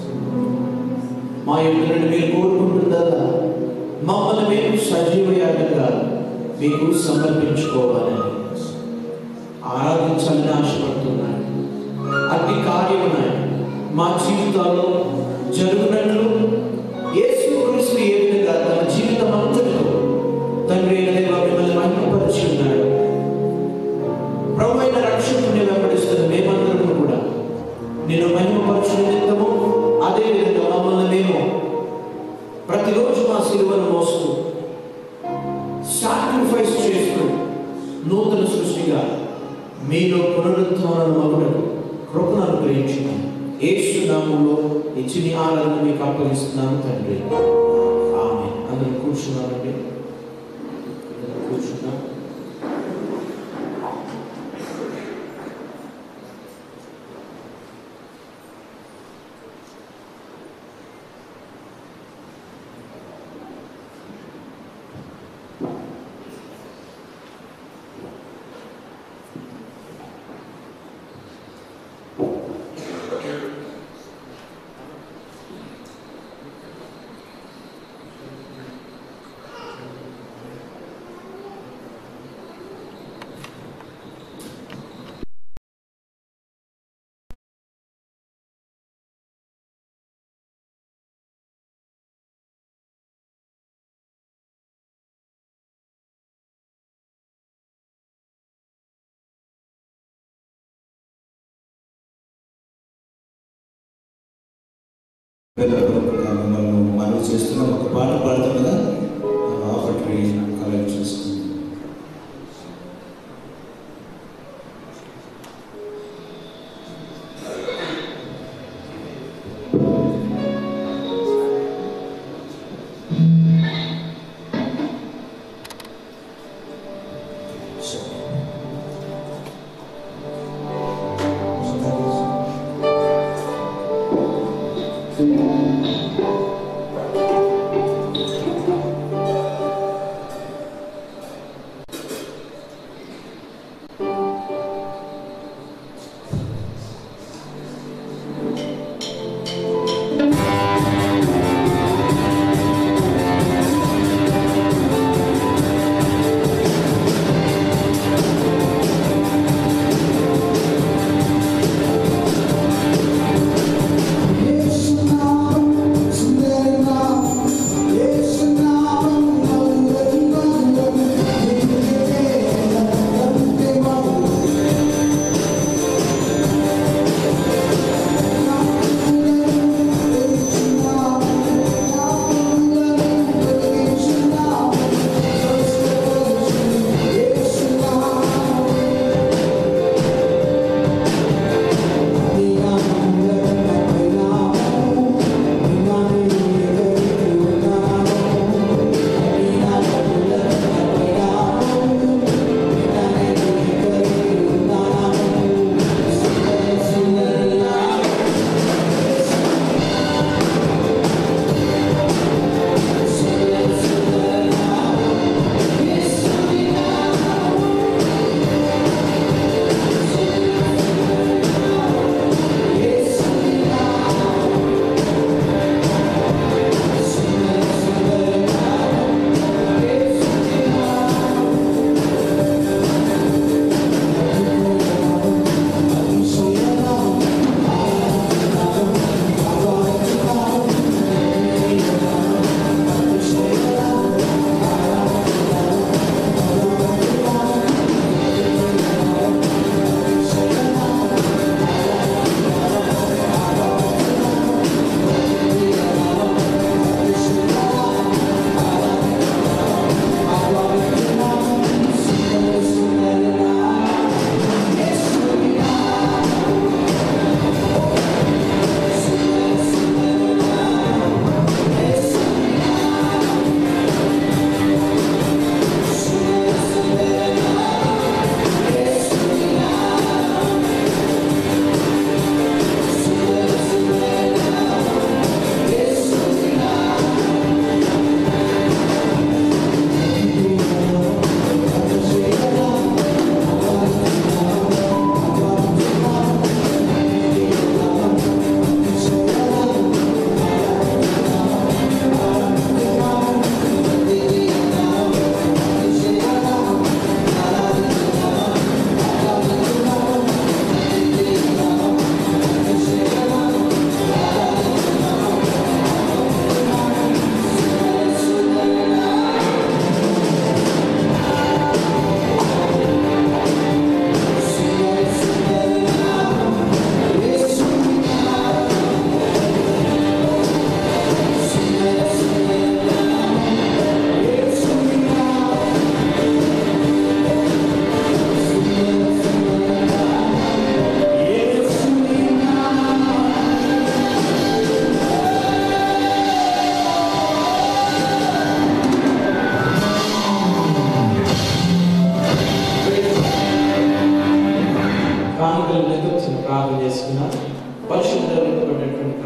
మా యొక్క నుండి మీరు కోరుకుంటుందల్లా మమ్మల్ని మేము సజీవ యాగంగా మీకు సమర్పించుకోవాలని ఆరాధించాలని ఆశపడుతున్నాను అట్టి కార్యమున్నాయి మా జీవితాల్లో జరుగునట్లు యేసు క్రీస్తు ఏ విధంగా తన జీవితం అంతటిలో తండ్రి అయిన దేవ మిమ్మల్ని మహిమపరిచి ఉన్నాడు ప్రభు అయిన రక్షకుని వెంబడిస్తున్న మేమందరం కూడా నేను మహిమపరచు నిమిత్తము అదే విధంగా మమ్మల్ని మేము ప్రతిరోజు మా సిలువను మోస్తూ సాక్రిఫైస్ చేస్తూ నూతన సృష్టిగా మీలో పునరుద్ధరణ మగుడకు కృపను అనుగ్రహించున్నాను ఏసు నామంలో ఇచ్చిన ఆరాధన మీకు అప్పగిస్తున్నాను తండ్రి ఆమె అందరూ కూర్చున్నారండి అందరూ కూర్చున్నాం మిమ్మల్ని మనవి చేస్తున్నాం ఒక పాట పాడుతుండగా ఆఫర్ట్రీ కలెక్ట్ చేసుకుంటాం Yes, now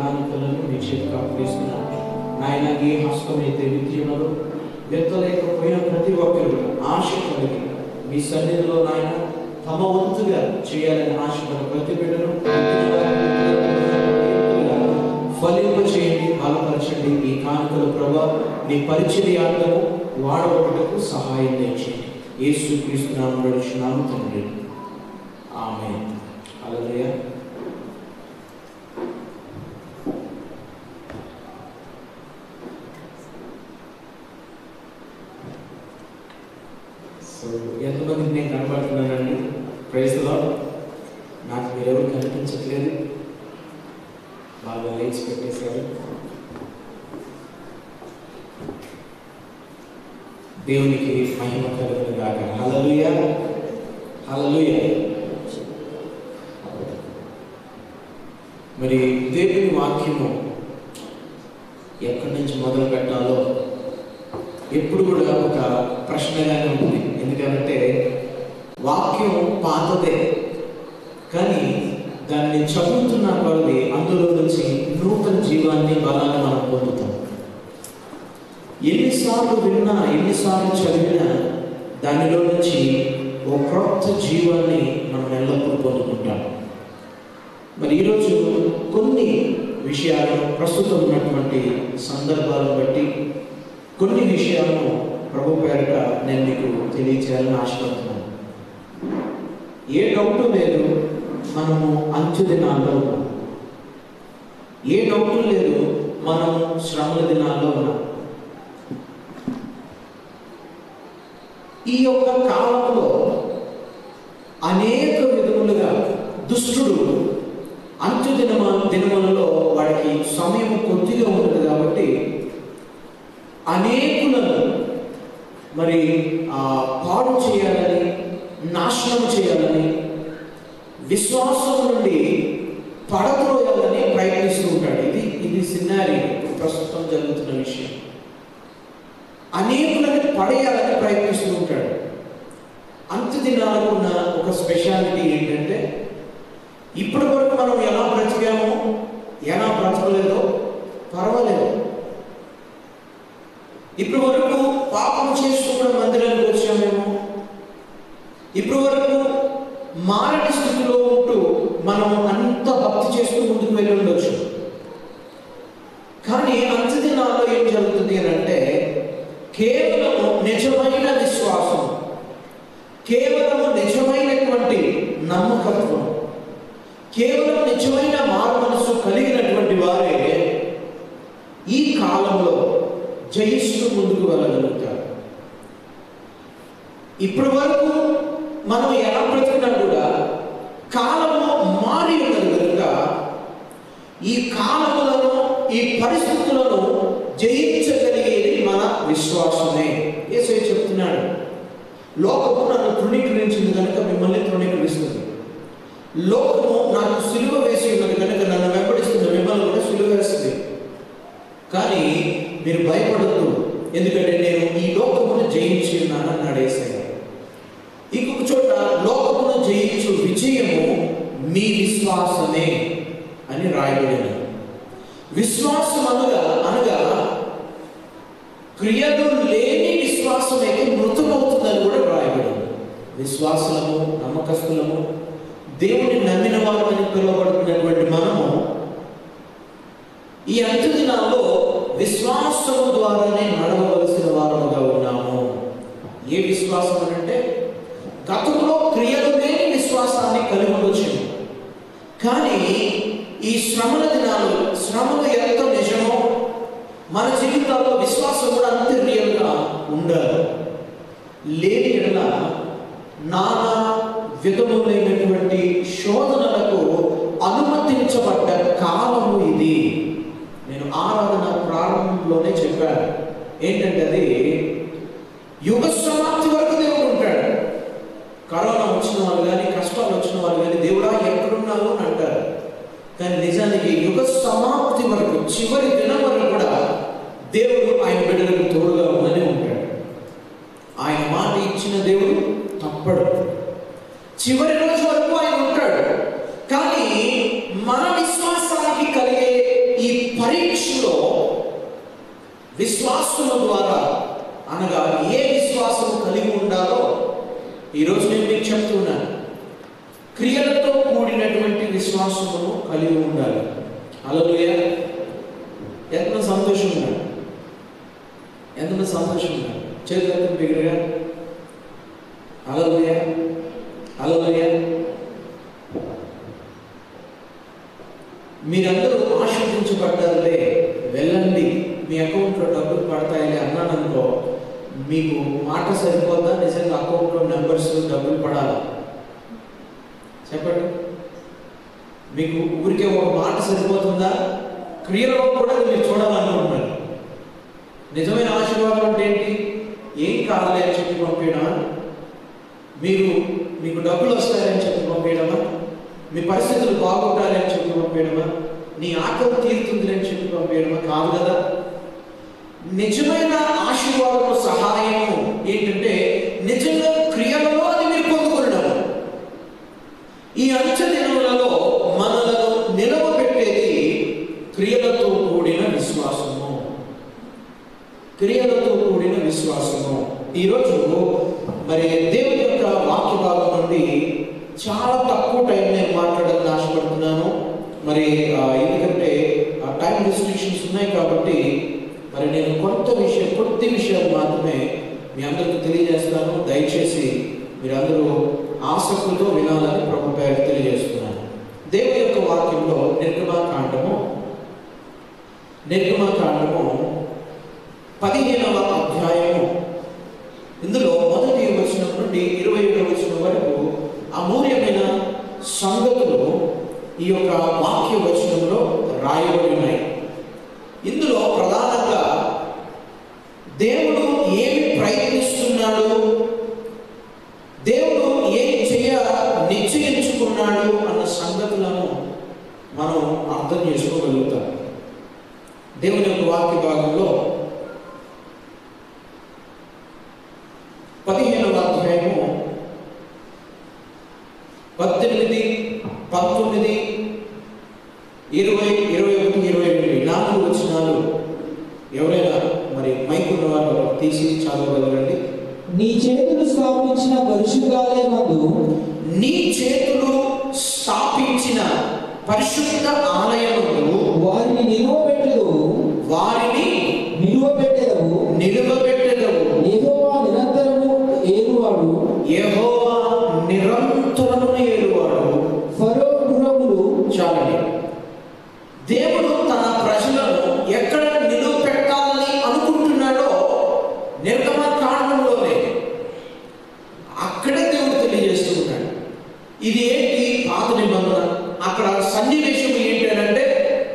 కానుకలను మీ చేతికి అప్పగిస్తున్నాను నాయన ఏ హస్తం అయితే విద్య ఉన్నదో వెత్తలేకపోయిన ప్రతి ఒక్కరు ఆశ కలిగి మీ సన్నిధిలో నాయన తమ వంతుగా చేయాలని ఆశపడ ప్రతి బిడ్డను ఫలింప చేయండి బలపరచండి ఈ కానుకల ప్రభా నీ పరిచర్యార్థము వాడబడుటకు సహాయం తెచ్చేయండి యేసు క్రీస్తు నామం నడుచున్నాము తండ్రి ఆమె అలలుయా సో ఎంతమందికి నేను కనబడుతున్నానండి ప్రైజ్లో నాకు మీరెవరు కనిపించట్లేదు బాగా లైట్స్ పెట్టేశారు దేవునికి మహిమ కలుగును గాక హల్లెలూయ హల్లెలూయ మరి దేవుని వాక్యము ఎక్కడి నుంచి మొదలు పెట్టాలో ఎప్పుడు కూడా ఒక ప్రశ్నగానే ఉంటుంది ఎందుకంటే వాక్యం పాతదే కానీ దాన్ని చదువుతున్న కొలది అందులో నుంచి నూతన జీవాన్ని బలాన్ని మనం పొందుతాం ఎన్నిసార్లు విన్నా ఎన్నిసార్లు చదివినా దానిలో నుంచి ఓ క్రొత్త జీవాన్ని మనం ఎల్లప్పుడూ పొందుకుంటాం మరి ఈరోజు కొన్ని విషయాలు ప్రస్తుతం ఉన్నటువంటి సందర్భాలను బట్టి కొన్ని విషయాలను ప్రభు పేరిట నేను మీకు తెలియచేయాలని ఆశపడుతున్నాను ఏ డౌట్ లేదు మనము అంచు దినాల్లో ఉన్నాం ఏ డౌట్ లేదు మనము శ్రమల దినాల్లో ఉన్నాం ఈ యొక్క కాలంలో అనేక విధములుగా దుష్టుడు అంత్య దినమ దినములలో వాడికి సమయం కొద్దిగా ఉంటుంది కాబట్టి అనేకులను మరి ఆ, పాడు చేయాలని నాశనం చేయాలని విశ్వాసం నుండి పడద్రోయాలని ప్రయత్నిస్తూ ఉంటాడు ఇది ఇది సిన్నారి ప్రస్తుతం జరుగుతున్న విషయం అనేకులని పడేయాలని ప్రయత్నిస్తూ ఉంటాడు అంత్య దినాలకు ఉన్న ఒక స్పెషాలిటీ ఏంటంటే ఇప్పటి వరకు మనం ఎలా బ్రతికామో ఎలా బ్రతకలేదో పర్వాలేదు ఇప్పటి వరకు పాపం చేసుకున్న మందిరానికి వచ్చామేమో ఇప్పటి వరకు మారని స్థితిలో ఉంటూ మనం అంత భక్తి చేస్తూ ముందుకు వెళ్ళి ఉండొచ్చు కానీ అంత్య దినాల్లో ఏం జరుగుతుంది అని అంటే కేవలము నిజమైన విశ్వాసం కేవలము నిజమైనటువంటి నమ్మకత్వం కేవలం నిజమైన మారు మనసు కలిగినటువంటి వారే ఈ కాలంలో జయిస్తూ ముందుకు వెళ్ళగలుగుతారు ఇప్పటి వరకు మనం ఎలా బ్రతికినా కూడా కాలము మారి ఉన్నది కనుక ఈ కాలములను ఈ పరిస్థితులను జయించగలిగేది మన విశ్వాసమే ఏసై చెప్తున్నాడు లోకము నన్ను తృణీకరించింది కనుక మిమ్మల్ని తృణీకరిస్తుంది లోకము నాకు సిలువ వేసి ఉన్నది కనుక నన్ను వెంబడిస్తుంది మిమ్మల్ని కూడా సిలువ వేస్తుంది కానీ మీరు భయపడద్దు ఎందుకంటే నేను ఈ లోకమును జయించి ఉన్నాను అన్నాడు ఏసయ్య ఇంకొక చోట లోకమును జయించు విజయము మీ విశ్వాసమే అని రాయబడింది విశ్వాసం అనగా అనగా క్రియలు లేని విశ్వాసం అయితే మృతమవుతుందని కూడా రాయబడింది విశ్వాసము నమ్మకస్తులము దేవుని నమ్మిన వారమని పిలువబడుతున్నటువంటి మనము ఈ అంత్య దినాల్లో విశ్వాసము ద్వారానే నడవవలసిన వారముగా ఉన్నాము ఏ విశ్వాసం అని అంటే గతంలో క్రియలు లేని విశ్వాసాన్ని కలిగి ఉండొచ్చు కానీ ఈ శ్రమల దినాలు శ్రమలు ఎంత నిజమో మన జీవితాల్లో విశ్వాసం కూడా అంతే రియల్గా ఉండాలి లేని ఎడల నానా విధములైనటువంటి శోధనలకు అనుమతించబడ్డ కాలము ఇది నేను ఆరాధన ప్రారంభంలోనే చెప్పాను ఏంటంటే అది యుగ సమాప్తి వరకు దేవుడు ఉంటాడు కరోనా వచ్చిన వాళ్ళు కానీ కష్టాలు వచ్చిన వాళ్ళు కానీ దేవుడా ఎక్కడున్నావు అని అంటారు కానీ నిజానికి యుగ సమాప్తి వరకు చివరి దినం వరకు కూడా దేవుడు ఆయన బిడ్డలకు తోడుగా ఉందని ఉంటాడు ఆయన మాట ఇచ్చిన దేవుడు తప్పడు చివరి రోజు వరకు ఆయన ఉంటాడు కానీ మన విశ్వాసానికి కలిగే ఈ పరీక్షలో విశ్వాసము ద్వారా అనగా ఏ విశ్వాసము కలిగి ఉండాలో ఈరోజు నేను మీకు చెప్తున్నాను క్రియలతో కూడినటువంటి విశ్వాసమును కలిగి ఉండాలి అలలుయ ఎంత సంతోషం ఉన్నాడు ఎంత సంతోషం ఉన్నాడు చేతులకు బిగ్గరగా అలలుయ అలలుయ మీరందరూ ఆశీర్వదించబడ్డారులే వెళ్ళండి మీ అకౌంట్లో డబ్బులు పడతాయని అన్నాననుకో మీకు మాట సరిపోదా నిజంగా అకౌంట్లో నెంబర్స్ డబ్బులు పడాలా చెప్పండి మీకు ఊరికే ఒక మాట సరిపోతుందా క్రియలో కూడా అది మీరు చూడాలనుకుంటున్నారు నిజమైన ఆశీర్వాదం అంటే ఏంటి ఏం కాదులే అని చెప్పి పంపించడమా మీరు మీకు డబ్బులు వస్తాయని చెప్పి పంపించడమా మీ పరిస్థితులు బాగుంటాయని చెప్పి పంపించడమా నీ ఆకలి తీరుతుంది అని చెప్పి పంపించడమా కాదు కదా నిజమైన ఆశీర్వాదము సహాయము ఏంటంటే నిజంగా క్రియలలో అది మీరు పొందుకున్నాము ఈ అంచె దినములలో మనలను నిలవబెట్టేది క్రియలతో కూడిన విశ్వాసము క్రియలతో కూడిన విశ్వాసము ఈరోజు మరి దేవుని యొక్క వాక్య భాగం నుండి చాలా తక్కువ టైం నేను మాట్లాడాలని ఆశపడుతున్నాను మరి ఆ, ఎందుకంటే ఆ టైం రిస్ట్రిక్షన్స్ ఉన్నాయి కాబట్టి మరి నేను కొంత విషయం కొద్ది విషయాలు మాత్రమే మీ అందరికీ తెలియజేస్తాను దయచేసి మీరందరూ ఆసక్తితో వినాలని ప్రభు పేరు తెలియజేస్తున్నాను దేవుని యొక్క వాక్యంలో నిర్గమాకాండము నిర్గమాకాండము పదిహేనవ అధ్యాయము ఇందులో మొదటి వచనం నుండి ఇరవై ఏడవ వచనం వరకు అమూల్యమైన సంగతులు ఈ యొక్క వాక్య వచనంలో రాయబడి ఉన్నాయి ఇందులో ప్రధానంగా దేవుడు ఏమి ప్రయత్నిస్తున్నాడు దేవుడు ఏం చేయ నిశ్చయించుకున్నాడు అన్న సంగతులను మనం అర్థం చేసుకోగలుగుతాం దేవుని యొక్క వాక్య భాగంలో పదిహేనవ అధ్యాయము పద్దెనిమిది పంతొమ్మిది ఇరవై ఇరవై ఒకటి ఇరవై రెండు నాలుగు వచనాలు ఎవరైనా మరి మైక్ ఉన్న వాళ్ళు తీసి చదవగలరండి నీ చేతులు స్థాపించిన పరిశుద్ధాలయమందు నీ చేతులు స్థాపించిన పరిశుద్ధ ఆలయములు వారిని నిలువబెట్టదు వారిని నిలువబెట్టెదవు నిలువబెట్టెదవు యెహోవా నిరంతరము ఏలువాడు యెహోవా నిరంతరము ఏలువాడు ఫరో గుర్రములు చాలండి దేవుడు తన ప్రజలను ఎక్కడ నిలువ పెట్టాలని అనుకుంటున్నాడో నిర్గమ కాండంలోనే అక్కడే దేవుడు తెలియజేస్తూ ఉన్నాడు ఇది ఏంటి పాత నిబంధన అక్కడ సన్నివేశం ఏంటంటే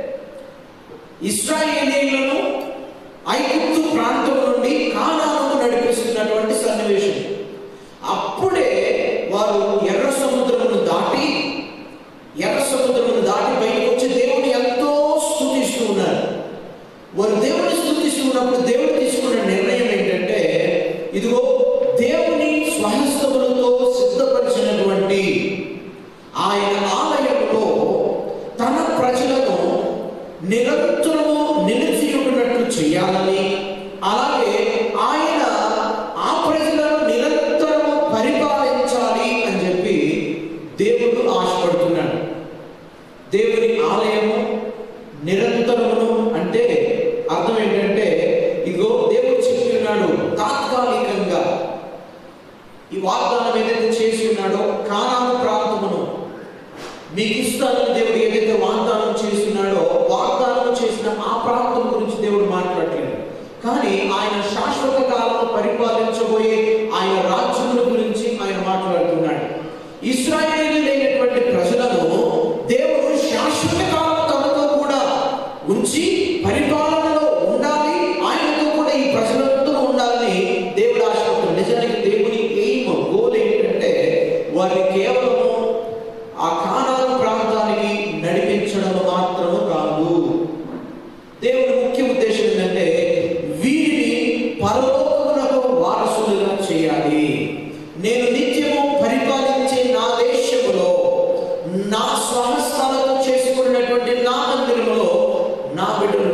ఇస్రాయేలీలను ఐగుప్తు ప్రాంతం నుండి కానాలకు నడిపిస్తున్నటువంటి సన్నివేశం అప్పుడే వారు ఎర్ర సముద్రమును దాటి ఎర్ర సముద్రమును దాటి బయటకు వచ్చి దేవుని ఎంతో స్థుతిస్తూ ఉన్నారు వారు దేవుని స్థుతిస్తూ ఉన్నప్పుడు దేవుడు తీసుకున్న నిర్ణయం ఏంటంటే ఇదిగో దేవుని స్వహస్తములతో సిద్ధపరిచినటువంటి ఆయన ఆలయంలో తన ప్రజలను నిరంతరము నిలిచి ఉన్నట్లు చేయాలని అలాగే ఆయన ఆ ప్రజలను నిరంతరము పరిపాలించాలి అని చెప్పి దేవుడు ఆశపడుతున్నాడు దేవుని ఆలయము నిరంతరమును అంటే అర్థం ఏంటంటే ఇదిగో దేవుడు చెప్పి ఉన్నాడు తాత్కాలికంగా ఈ వాగ్దానం ఏదైతే చేసి ఉన్నాడో కానాను ప్రాంతమును మీకు ఇస్తానని దేవుడు ఏదైతే వాగ్దానం చేస్తున్నాడో వాగ్దానం చేసిన ఆ ప్రాంతం గురించి దేవుడు మాట్లాడలేదు కానీ ఆయన శాశ్వత కాలం పరిపాలించబోయే ఆయన రాజ్యముల గురించి ఆయన మాట్లాడుతున్నాడు ఇస్రాయేలీలైనటువంటి ప్రజలను దేవుడు శాశ్వత కాలం తనతో కూడా ఉంచి పరిపాలనలో ఉండాలి ఆయనతో కూడా ఈ ప్రజలందరూ ఉండాలని దేవుడు ఆశపడుతుంది నిజానికి దేవుని ఎయిమ్ గోల్ ఏంటంటే వారిని కేవలము ఆ కానాను ప్రాంతానికి నడిపించడం మాత్రము కాదు దేవుని ముఖ్య ఉద్దేశం ఏంటంటే వీరిని పరలోకమునకు వారసులుగా చేయాలి నేను నిత్యము పరిపాలించే నా దేశములో నా స్వహస్తాలతో చేసుకున్నటువంటి నా మందిరములో నా బిడ్డలు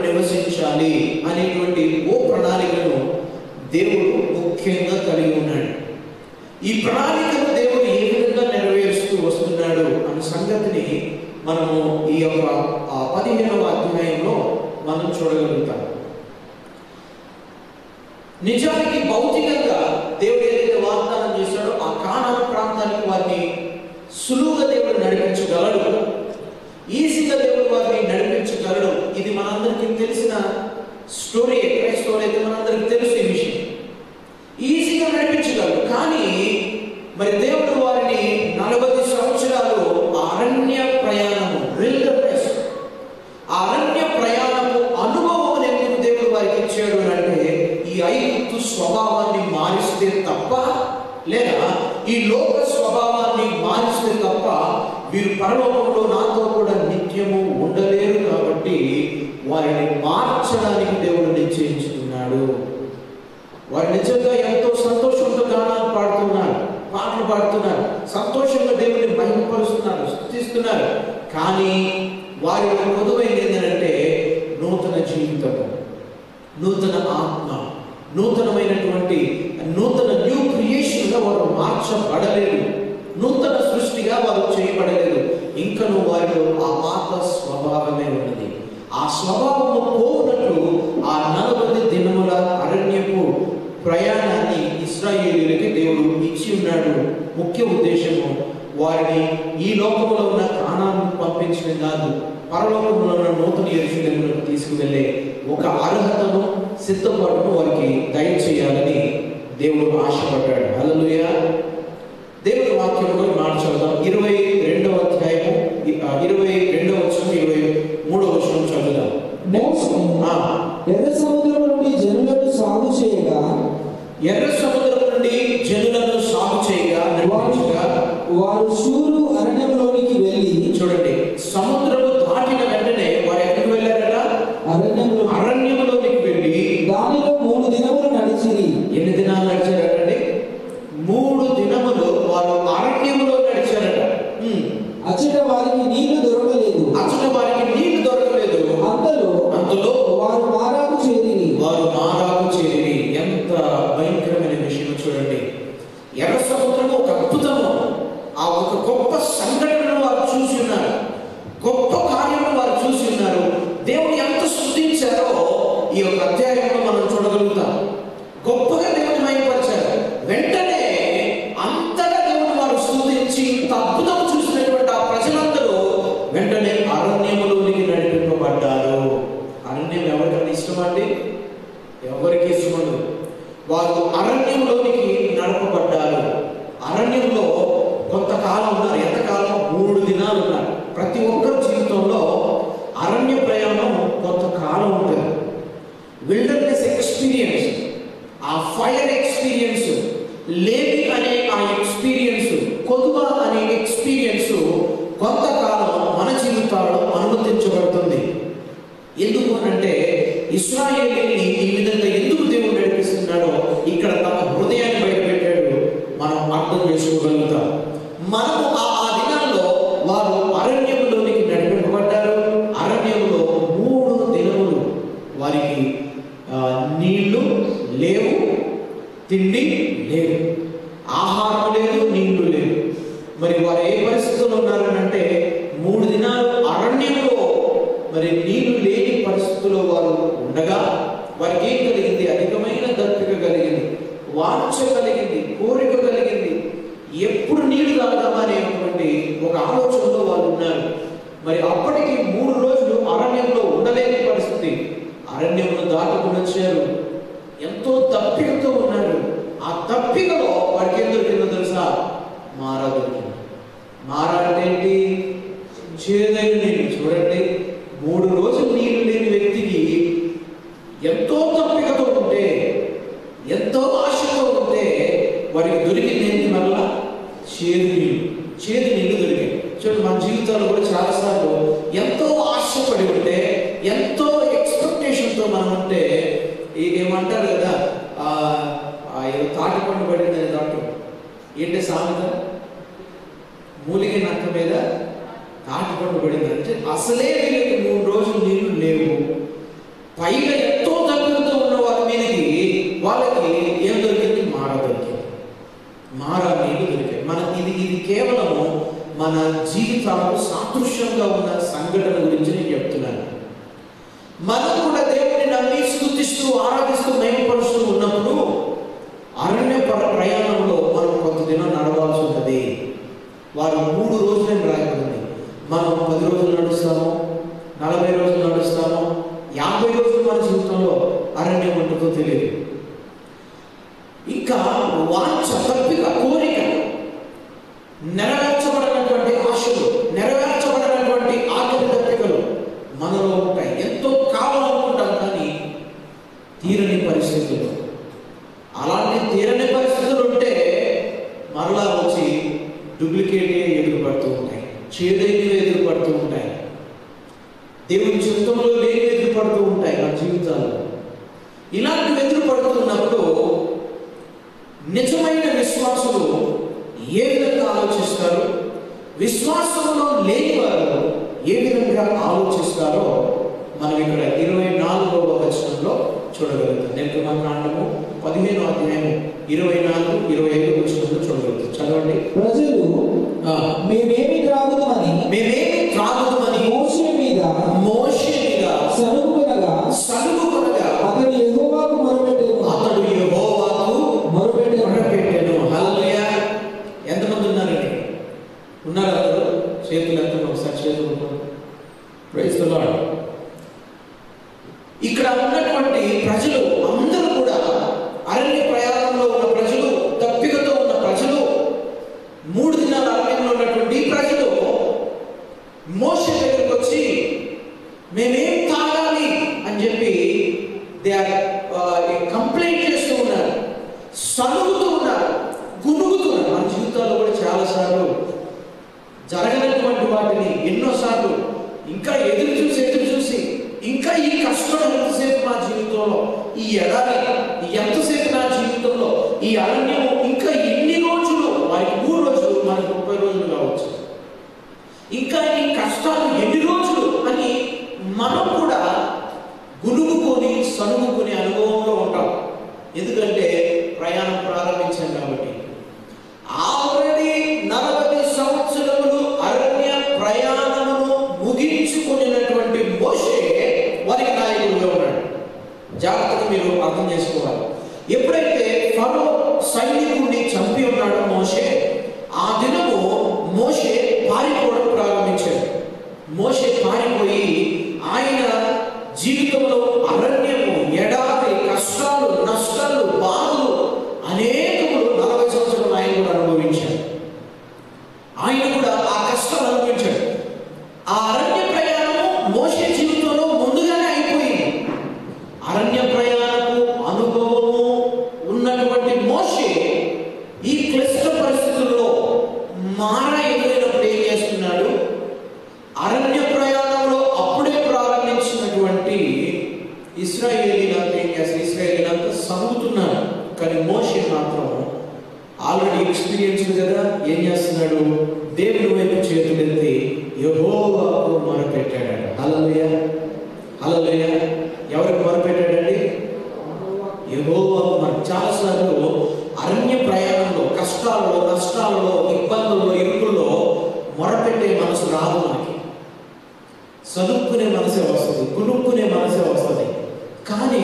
నెరవేర్చాలి అనేటువంటి ఓ ప్రణాళికను దేవుడు ముఖ్యంగా కలిగి ఉన్నాడు ఈ ప్రణాళికను దేవుడు ఏ విధంగా నెరవేరుస్తూ వస్తున్నాడు అనే సంగతిని మనము ఈ యొక్క ఆ పదిహేనవ అధ్యాయంలో మనం చూడగలుగుతాం నిజానికి భౌతికంగా దేవుడు ఏదైతే వాగ్దానం చేశాడో ఆ కానాను ప్రాంతానికి వారిని సులువుగా దేవుడు నడిపించగలడు ఈజీగా దేవుడు వారిని నడిపించగలడు ఇది మనందరికీ తెలిసిన స్టోరీ క్రైస్తవులు అయితే మనందరికీ తెలుసు ఈ విషయం ఈజీగా నడిపించగలడు కానీ మరి దేవుడు వారిని నలభై సంవత్సరాలు అరణ్య ప్రయాణము విల్డర్నెస్ ఆ అరణ్య ప్రయాణము అనుభవం ఎందుకు దేవుడు వారికి ఇచ్చాడు అని అంటే ఈ ఐగుప్తు స్వభావాన్ని మారిస్తే తప్ప లేదా ఈ లోక స్వభావాన్ని మారిస్తే తప్ప వీరు పరలోకంలో నాతో కూడా నిత్యము ఉండలేరు కాబట్టి వారిని మార్చడానికి దేవుడు నిశ్చయించుకున్నాడు వారు నిజంగా ఎంతో సంతోషంతో గానాలు పాడుతున్నారు పాటలు పాడుతున్నారు సంతోషంగా దేవుడిని మహిమపరుస్తున్నారు స్థుతిస్తున్నారు కానీ వారిలో పొదువైంది ఏంటంటే నూతన జీవితము నూతన ఆత్మ నూతనమైనటువంటి నూతన న్యూ క్రియేషన్గా వారు మార్చబడలేదు నూతన సృష్టిగా వారు చేయబడలేదు ఇంకను వారిలో ఆ పాత స్వభావమే ఉన్నది ఆ స్వభావము పోనట్లు ఆ నలభై దినముల అరణ్యపు ప్రయాణాన్ని ఇస్రాయేలీలకి దేవుడు ఇచ్చి ఉన్నాడు ముఖ్య ఉద్దేశము వారిని ఈ లోకంలో ఉన్న కాణాలను పంపించడం కాదు పరలోకంలో ఉన్న నూతన ఎరుషులకు తీసుకువెళ్ళే ఒక అర్హతను సిద్ధపాటును వారికి దయచేయాలని దేవుడు ఆశపడ్డాడు హల్లెలూయా దేవుని వాక్యంలో మాట చదువుదాం ఇరవై రెండవ అధ్యాయము ఇ- ఆ, ఇరవై రెండవ వచనం ఇరవై మూడవ వచనం చదువుదాం మోషే ఆ, ఎర్ర సముద్రం నుండి జనులను సాగు చేయగా ఎర్ర సముద్రం నుండి జనులను సాగు చేయగా నడిపించగా వారు షూరు అరణ్యంలోనికి వెళ్ళి చూడండి సముద్రము దాటిన వెంటనే వారు ఎక్కడికి వెళ్ళారట అరణ్యంలో అరణ్యంలోనికి వెళ్ళి దానిలో మూడు దినములు నడిచిరి ఎన్ని దినాలు నడిచారటండి మూడు దినములు వారు అరణ్యములో నడిచారట ఉమ్. అచ్చట వారికి నీళ్లు దొరకలేదు అచ్చట వారికి నీళ్లు దొరకలేదు అంతలో అంతలో వారు మారాకు చేరిరి వారు మారాకు చేరి ఎంత భయంకరమైన విషయం చూడండి ఎర్ర సముద్రము ఒక అద్భుతము ఆ ఒక గొప్ప సంఘటనను వారు చూసి ఉన్నారు గొప్ప కార్యము వారు చూసి ఉన్నారు దేవుడు ఎంత స్థుతించారో ఈ యొక్క అధ్యాయంలో మనం చూడగలుగుతాం గొప్పగా దేవుని మైపరిచారు వెంటనే అంతగా దేవుని వారు స్థుతించి ఇంత అద్భుతం చూసినటువంటి ఆ ప్రజలందరూ వెంటనే అరణ్యములోనికి నడిపింపబడ్డారు అరణ్యం ఎవరికైనా ఇష్టమండి ఎవరికి ఇష్టమండు వారు అరణ్యంలోనికి నడపబడ్డారు అరణ్యంలో కొంతకాలం ఉన్నారు ఎంతకాలం మూడు దినాలు ఉన్నారు ప్రతి ఒక్కరి జీవితంలో అరణ్య ప్రయాణం కొంతకాలం ఉంటుంది విల్డర్నెస్ ఎక్స్పీరియన్స్ ఆ ఫైర్ ఎక్స్పీరియన్స్ లేవి అనే ఆ ఎక్స్పీరియన్స్ కొదువ అనే ఎక్స్పీరియన్స్ కొంతకాలం మన జీవితాల్లో అనుమతించబడుతుంది ఎందుకు అంటే ఇస్రాయేలీని ఈ విధంగా ఎందుకు దేవుడు నడిపిస్తున్నాడో ఇక్కడ తమ హృదయాన్ని బయటపెట్టాడు మనం అర్థం చేసుకోగలుగుతాం మనము ఆ ఆ దినాల్లో వారు అరణ్యంలోనికి నడిపింపబడ్డారు అరణ్యంలో మూడు దినములు వారికి ఆ, నీళ్లు లేవు తిండి లేదు ఆహారం లేదు నీళ్లు లేదు మరి వారు ఏ పరిస్థితుల్లో ఉన్నారనంటే మూడు దినాలు అరణ్యంలో మరి నీళ్లు లేని పరిస్థితుల్లో వారు ఉండగా వారికి ఏం కలిగింది అధికమైన దప్పిక కలిగింది వాంఛ కలిగింది కోరిక కలిగింది ఎప్పుడు నీళ్లు తాగుదామా అనేటువంటి ఒక ఆలోచనలో వాళ్ళు ఉన్నారు మరి అప్పటికి మూడు రోజులు అరణ్యంలో ఉండలేని పరిస్థితి అరణ్యంలో దాటుకుని వచ్చారు ఎంతో దప్పికతో ఉన్నారు ఆ దప్పికలో వాడికి ఏం దొరికిందో తెలుసా మారా దొరికింది మారా అంటే ఏంటి చేదైన నీళ్ళు చూడండి మూడు రోజులు నీళ్లు లేని వ్యక్తికి ఎంతో తప్పికతో ఉంటే ఎంతో ఆశతో ఉంటే వారికి దొరికింది ఏంటి మళ్ళా చేదు నీళ్ళు చేదు నీళ్ళు దొరికాయి చూడండి మన జీవితాల్లో కూడా చాలాసార్లు ఎంతో ఆశపడి ఉంటే ఎంతో ఎక్స్పెక్టేషన్తో మనం ఉంటే ఈ- ఏమంటారు కదా ఆ, ఆ ఏదో తాటి పండు పడింది అని డాక్టర్ ఏంటి సామెత మూలిక నక్క మీద తాటి పండు పడింది అంటే అసలే వీళ్ళకి మూడు రోజులు నీళ్లు లేవు పైగా మన జీవితాలకు సాదృశ్యంగా ఉన్న సంఘటన గురించి నేను చెప్తున్నాను మనం కూడా దేవుని నమ్మి స్థుతిస్తూ ఆరాధిస్తూ మేలుపరుస్తూ ఉన్నప్పుడు అరణ్య ప్ర- ప్రయాణంలో మనం కొంత దినం నడవాల్సి ఉంటుంది వారు మూడు రోజులే రాయబడింది మనం పది రోజులు నడుస్తాము నలభై రోజులు నడుస్తాము యాభై రోజులు మన జీవితంలో అరణ్యం ఉంటుందో తెలియదు ఇంకా వాంఛ తప్పిక కోరిక నెరవేర్చబడినటువంటి ఆశలు నెరవేర్చబడినటువంటి ఆకలి తప్పికలు మనలో ఉంటాయి ఎంతో కావాలనుకుంటాం కానీ తీరని పరిస్థితులు అలాంటి తీరని పరిస్థితులు ఉంటే మరలా వచ్చి డూప్లికేటే ఎదురుపడుతూ ఉంటాయి చేదైనవి ఎదురుపడుతూ ఉంటాయి దేవుని చిత్తంలో లేని ఎదురుపడుతూ ఉంటాయి మన జీవితాల్లో ఇలాంటివి ఎదురుపడుతున్నప్పుడు నిజమైన విశ్వాసులు ఏ విధంగా ఆలోచిస్తారు విశ్వాసంలో లేని వారు ఏ విధంగా ఆలోచిస్తారో మనం ఇక్కడ ఇరవై నాలుగవ వచనంలో చూడగలుగుతాం నిర్గమకాండము పదిహేను అధ్యాయం ఇరవై నాలుగు ఇరవై ఐదు వచనంలో చూడగలుగుతాం చదవండి ప్రజలు మేమేమి త్రాగుదామని మేమేమి త్రాగుదామని మోషే మీద మోషే మీద సనుగునగా సనుగుకొనగా అతడు యెహోవాకు మొరపెట్టెను అతడు యెహోవాకు మొరపెట్టెను మొరపెట్టెను హల్లెలూయా ఎంతమంది ఉన్నారండి ఉన్నారు అందరూ చేతులు ఎంత ఒకసారి చేతులు ప్రైజ్ ద లార్డ్ ఇక్కడ ఉన్నటువంటి ప్రజలు అందరూ కూడా అరణ్య ప్రయాణంలో ఉన్న ప్రజలు తప్పికతో ఉన్న ప్రజలు మూడు దినాల అరణ్యంలో ఉన్నటువంటి ప్రజలు మోస దగ్గరికి వచ్చి మేమేం తాగాలి అని చెప్పి దే ఆర్ కంప్లైంట్ చేస్తూ ఉన్నారు సనుగుతూ ఉన్నారు గునుగుతూ ఉన్నారు మన జీవితాల్లో కూడా చాలాసార్లు జరగనటువంటి వాటిని ఎన్నోసార్లు ఇంకా ఎదురు చూసి ఎదురు చూసి ఇంకా ఈ కష్టం ఎంతసేపు నా జీవితంలో ఈ ఎడారి ఎంతసేపు నా జీవితంలో ఈ అరణ్యము ఇంకా ఎన్ని రోజులు వారికి మూడు రోజులు మనకి ముప్పై రోజులు కావచ్చు ఇంకా ఈ కష్టాలు ఎన్ని రోజులు అని మనం కూడా గునుగుకొని సనుగుకునే అనుభవంలో ఉంటాం ఎందుకంటే ప్రయాణం ప్రారంభించాం కాబట్టి ఆల్రెడీ నలభై సంవత్సరములు అరణ్య ప్రయాణమును ముగించుకునేటువంటి మోషే వారికి నాయకుడిగా ఉన్నాడు జాగ్రత్తగా మీరు అర్థం చేసుకోవాలి ఎప్పుడైతే ఫరో సైనికుడిని చంపి ఉన్నాడో మోషే ఆ దినము మోషే పారిపోవడం ప్రారంభించాడు మోషే పారిపోయి ఆయన జీవితంలో అరణ్యము ఎడారి కష్టాలు నష్టాలు బాధలు అనేకములు నలభై సంవత్సరాలు ఆయన కూడా అనుభవించాడు ఆయన కూడా ఆ కష్టాలు అనుభవించాడు ఆ అరణ్య ప్రయాణము మోషే జీవితంలో ముందుగానే అయిపోయింది అరణ్య ప్రయాణము అనుభవము ఉన్నటువంటి మోషే ఈ క్లిష్ట పరిస్థితుల్లో మార ఎదురైనప్పుడు ఏం చేస్తున్నాడు అరణ్య ప్రయాణంలో అప్పుడే ప్రారంభించినటువంటి ఇస్రాయేలీలంతా ఏం చేస్తారు ఇస్రాయేలీలంతా సముతున్నారు కానీ మోషే మాత్రం ఆల్రెడీ ఎక్స్పీరియన్స్ కదా ఏం చేస్తున్నాడు దేవుని వైపు చేతులెత్తి యహోవాకు మొరపెట్టాడు హలలుయ హలలుయ ఎవరికి మొరపెట్టాడండి యహోవాకు మన చాలాసార్లు అరణ్య ప్రయాణంలో కష్టాల్లో నష్టాల్లో ఇబ్బందుల్లో ఇరుకుల్లో మొరపెట్టే మనసు రాదు మనకి చదువుకునే మనసే వస్తుంది కునుక్కునే మనసే వస్తుంది కానీ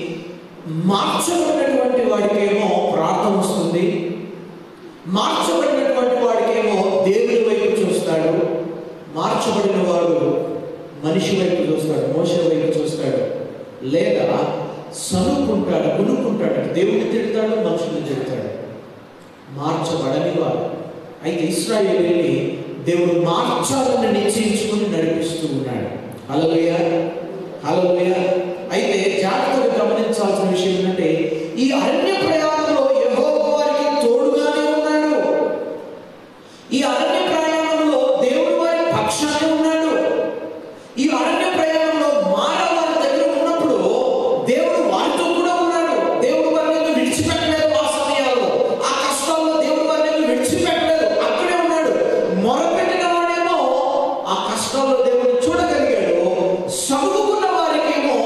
మార్చబడినటువంటి వాడికేమో ప్రార్థన వస్తుంది మార్చబడినటువంటి వాడికేమో దేవుని వైపు చూస్తాడు మార్చబడిన వాడు మనిషి వైపు చూస్తాడు మోస వైపు చూస్తాడు లేదా సనుక్కుంటాడు కొనుక్కుంటాడు దేవుడిని తిడతాడు మనుషుల్ని తిడతాడు మార్చబడని వాడు అయితే ఇస్రాయేలీని దేవుడు మార్చాలని నిశ్చయించుకొని నడిపిస్తూ ఉన్నాడు హలలుయ హలలుయ అయితే జాగ్రత్తగా గమనించాల్సిన విషయం ఏంటంటే ఈ అరణ్య ప్రయాణంలో యెహోవా వారికి తోడుగానే ఉన్నాడు ఈ అరణ్య ప్రయాణంలో దేవుడు వారి పక్షానే ఉన్నాడు ఈ అరణ్య ప్రయాణంలో మానవ వారి దగ్గర ఉన్నప్పుడు దేవుడు వారితో కూడా ఉన్నాడు దేవుడు వారిని విడిచిపెట్టలేదు ఆ సమయాల్లో ఆ కష్టాల్లో దేవుడు వారిని విడిచిపెట్టలేదు అక్కడే ఉన్నాడు మొరపెట్టిన వాడేమో ఆ కష్టాల్లో దేవుడిని చూడగలిగాడు సముకున్న వారికేమో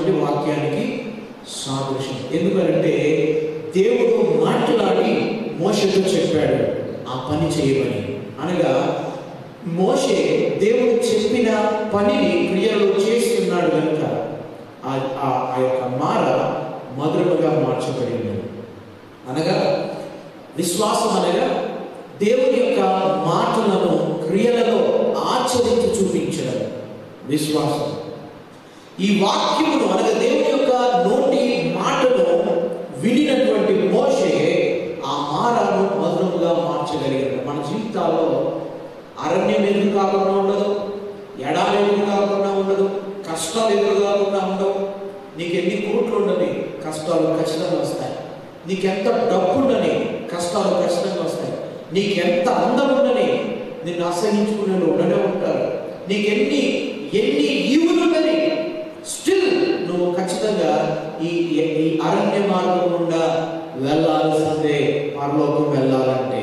అనేటువంటి వాక్యానికి సాదృశ్యం ఎందుకంటే దేవుడు మాట్లాడి మోషతో చెప్పాడు ఆ పని చేయమని అనగా మోషే దేవుడు చెప్పిన పనిని క్రియలో చేస్తున్నాడు కనుక ఆ ఆ- ఆ యొక్క మార మధురముగా మార్చబడింది అనగా విశ్వాసం అనగా దేవుని యొక్క మాటలను క్రియలలో ఆచరించి చూపించడం విశ్వాసం ఈ వాక్యమును అనగా దేవుని యొక్క నోటి మాటను వినినటువంటి మోషే ఆ మారాను మధురముగా మార్చగలిగాడు మన జీవితాల్లో అరణ్యం ఎదురు కాకుండా ఉండదు ఎడారి ఎదురు కాకుండా ఉండదు కష్టాలు ఎదురు కాకుండా ఉండవు నీకు ఎన్ని కోట్లు ఉండని కష్టాలు ఖచ్చితంగా వస్తాయి నీకెంత డబ్బు ఉండని కష్టాలు ఖచ్చితంగా వస్తాయి నీకెంత అందం ఉండని నిన్ను అసహించుకునే వాళ్ళు ఉండనే ఉంటారు నీకెన్ని ఎన్ని ఈవులు ఉండని స్టిల్ నువ్వు ఖచ్చితంగా ఈ ఈ అరణ్య మార్గం గుండా వెళ్ళాల్సిందే పరలోకం వెళ్ళాలంటే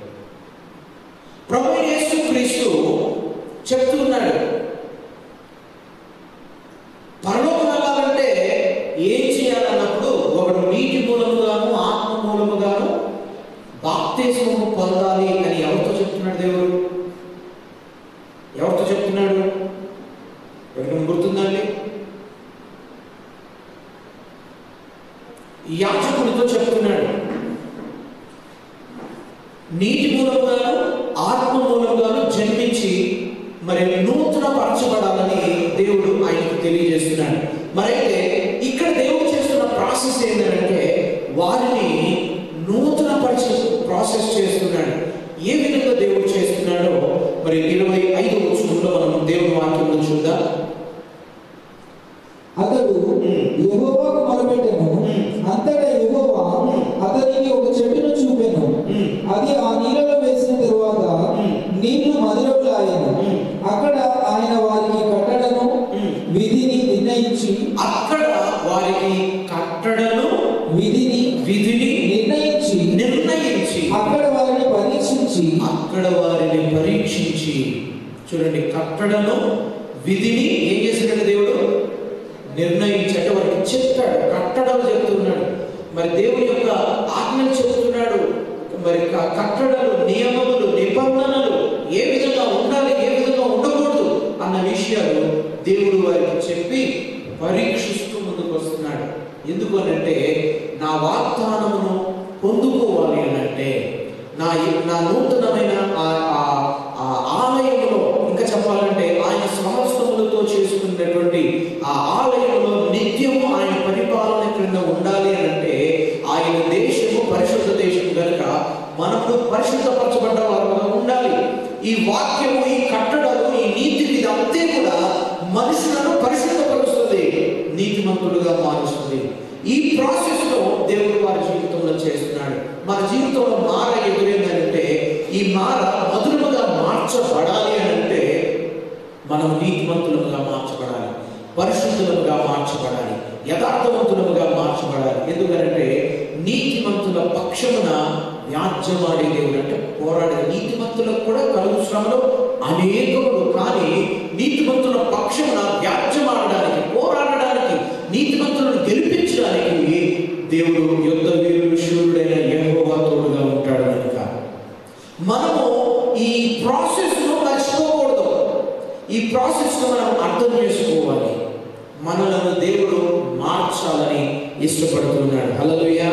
ప్రభు యేసు క్రీస్తు చెప్తున్నాడు పరలోకం వెళ్ళాలంటే ఏం చేయాలన్నప్పుడు ఒకడు నీటి మూలముగాను ఆత్మ మూలముగాను బాప్తిస్మము పొందాలి అని ఎవరితో చెప్తున్నాడు దేవుడు ఎవరితో చెప్తున్నాడు ఎవరికైనా గుర్తుందండి యాజకుడితో చెప్తున్నాడు నీటి మూలంగాను ఆత్మ మూలంగాను జన్మించి మరి నూతన పరచబడాలని దేవుడు ఆయనకు తెలియజేస్తున్నాడు మరైతే ఇక్కడ దేవుడు చేస్తున్న ప్రాసెస్ ఏంటంటే వారిని నూతన పరిచ ప్రాసెస్ చేస్తున్నాడు ఏ విధంగా దేవుడు చేస్తున్నాడో మరి ఇరవై ఐదు వచనంలో మనం దేవుని వాక్యంలో చూద్దాం అతడు యెహోవాకు మొరపెట్టెను అంతటా యెహోవా అతనికి ఒక చెట్టును చూపెను అది ఆ నీళ్ళలో వేసిన తరువాత నీళ్లు మధురములాయను అక్కడ ఆయన వారికి కట్టడను విధిని నిర్ణయించి అక్కడ వారికి కట్టడను విధిని విధిని నిర్ణయించి నిర్ణయించి అక్కడ వారిని పరీక్షించి అక్కడ వారిని పరీక్షించి చూడండి కట్టడను విధిని ఏం చేసినాడు దేవుడు నిర్ణయించి అంటే వారికి చెప్తాడు కట్టడం చెప్తున్నాడు మరి దేవుని యొక్క ఆజ్ఞలు చెప్తున్నాడు మరి క- కట్టడలు నియమములు నిబంధనలు ఏ విధంగా ఉండాలి ఏ విధంగా ఉండకూడదు అన్న విషయాలు దేవుడు వారికి చెప్పి పరీక్షిస్తూ ముందుకు వస్తున్నాడు ఎందుకు అనంటే నా వాగ్దానమును పొందుకోవాలి అనంటే నా నా నూతనమైన ఆ- ఆ- ఆ ఆలయంలో ఇంకా చెప్పాలంటే ఆయన సమస్తములతో చేసుకున్నటువంటి ఆ ఆలయంలో నిత్యము ఆయన పరిపాలన క్రింద ఉండాలి అని అంటే ఆయన దేశము పరిశుద్ధ దేశం కనుక మనము పరిశుద్ధపరచబడ్డ వారుగా ఉండాలి ఈ వాక్యము ఈ కట్టడము ఈ నీతి విధి అంతే కూడా మనుషులను పరిశుద్ధపరుస్తుంది నీతిమంతుడుగా మారుస్తుంది ఈ ప్రాసెస్ లో దేవుడు వారి జీవితంలో చేస్తున్నాడు మన జీవితంలో మార ఎదురైందంటే ఈ మార మధురముగా మార్చబడాలి అని అంటే మనం నీతిమంతులుగా మార్చబడాలి పరిశుద్ధులుగా మార్చబడాలి యథార్థవంతులుగా మార్చబడాలి ఎందుకంటే నీతిమంతుల పక్షమున వ్యాజ్యమాడే దేవుడు అంటే పోరాడే నీతిమంతులకు కూడా కలుగు శ్రమలు అనేకములు కానీ నీతిమంతుల పక్షమున వ్యాజ్యమాడడానికి పోరాడడానికి నీతిమంతులను గెలిపించడానికి దేవుడు యుద్ధ వీరుడు శూరుడైన యెహోవా తోడుగా ఉంటాడు కనుక మనము ఈ ప్రాసెస్ ను మర్చిపోకూడదు ఈ ప్రాసెస్ ను మనం అర్థం చేసుకోవాలి మనలను దేవుడు మార్చాలని ఇష్టపడుతున్నాడు హల్లెలూయా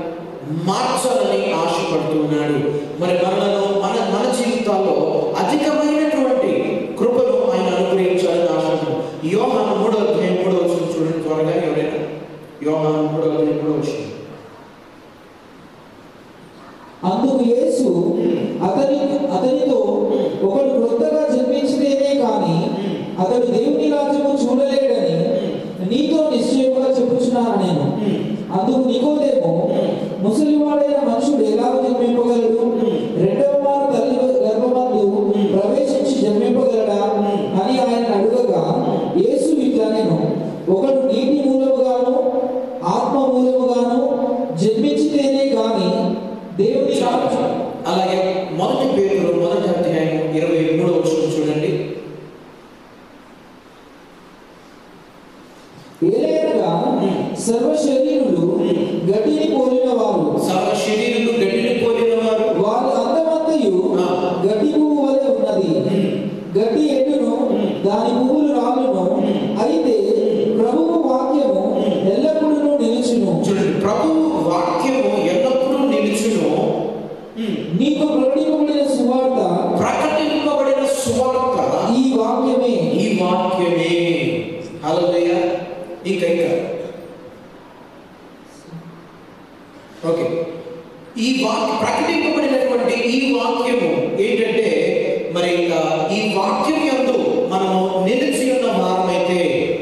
మార్చాలని ఆశపడుతున్నాడు మరి మనలను మన మన జీవితాల్లో అధికమైనటువంటి కృపను ఆయన అనుగ్రహించాలని ఆశపడుతున్నాడు యోహాను మూడో అధ్యాయం మూడో వచ్చిన చూడండి త్వరగా ఎవరైనా యోహాను మూడో అధ్యాయం మూడో వచ్చిన అందుకు యేసు అతని అతనితో ఒకడు క్రొత్తగా జన్మించితేనే కాని అతడు దేవుని రాజ్యము చూడలేడని నీతో నిశ్చయముగా చెప్పుచున్నాను నేను అందుకు నికోదేమో ముసలివాడైన మనుషుడు ఎలా జన్మింపగలడు రెండవ మారు తల్లి గర్భమందు ప్రవేశించి జన్మింపగలడా అని ఆయన అడుగగా యేసు ఇట్లా నేను ఒకడు నీటి మూలముగాను ఆత్మ మూలముగాను జన్మించితేనే కాని దేవుని రాజ్యం అలాగే మొదటి పేరు మొదటి అధ్యాయం ఇరవై మూడో వచ్చిన చూడండి ఏలయనగా సర్వ శరీరులు గడ్డిని పోలిన వారు సర్వ శరీరులు గడ్డిని పోలిన వారు వారి అందమంతయు గడ్డి పువ్వు వలె ఉన్నది గడ్డి ఎండును దాని పువ్వులు రాలును అయితే ప్రభువు వాక్యము ఎల్లప్పుడూ నిలుచును చూడండి ప్రభు వాక్యము ఎల్లప్పుడూ నిలుచును నీకు ప్రకటింపబడిన సువార్త ప్రకటింపబడిన సువార్త ఈ వాక్యమే ఈ వాక్యమే హల్లెలూయ ఇంకా ఇంకా ఓకే ఈ వాక్య ప్రకటింపబడినటువంటి ఈ వాక్యము ఏంటంటే మరి ఆ, ఈ వాక్యం యందు మనము నిలిచి ఉన్న వారమైతే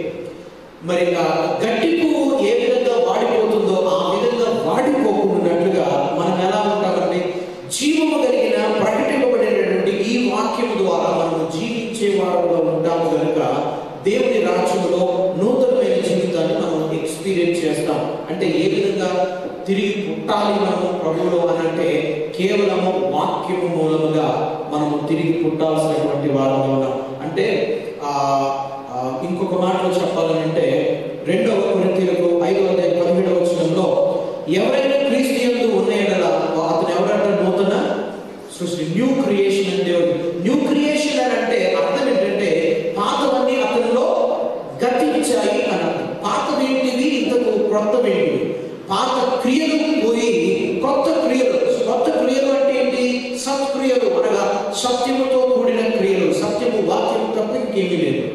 మరి ఆ గడ్డి పువ్వు ఏ విధంగా వాడిపోతుందో ఆ విధంగా వాడిపోకుండాట్టుగా మనం ఎలా ఉంటామంటే జీవము కలిగిన ప్రకటింపబడినటువంటి ఈ వాక్యం ద్వారా మనము జీవించే వారంలో ఉంటాము కనుక దేవుని రాజ్యంలో నూతనమైన జీవితాన్ని మనం ఎక్స్పీరియన్స్ చేస్తాం అంటే ఏ విధంగా తిరిగి పుట్టాలి మనము ప్రభువులో అని అంటే కేవలము వాక్యము మూలముగా మనము తిరిగి పుట్టాల్సినటువంటి వారంలో ఉన్నాం అంటే ఆ ఆ, ఇంకొక మాటలో చెప్పాలంటే రెండవ కొరింథీయులకు ఐదవ అధ్యాయం పదిహేడవ వచనంలో ఎవరైనా క్రీస్తు యందు ఉన్న యెడల అతను ఎవరంటే నూతన సృష్టి న్యూ క్రియేషన్ అని దేవుడు న్యూ క్రియేషన్ అని అంటే అర్థం ఏంటంటే పాతవన్నీ అతనిలో గతించాయి అని అర్థం పాతవేంటివి ఇంతకు క్రొత్తవేంటివి పాత క్రియలు పోయి కొత్త క్రియలు కొత్త క్రియలు అంటే ఏంటి సత్క్రియలు అనగా సత్యముతో కూడిన క్రియలు సత్యము వాక్యం తప్ప ఇంకేమీ లేదు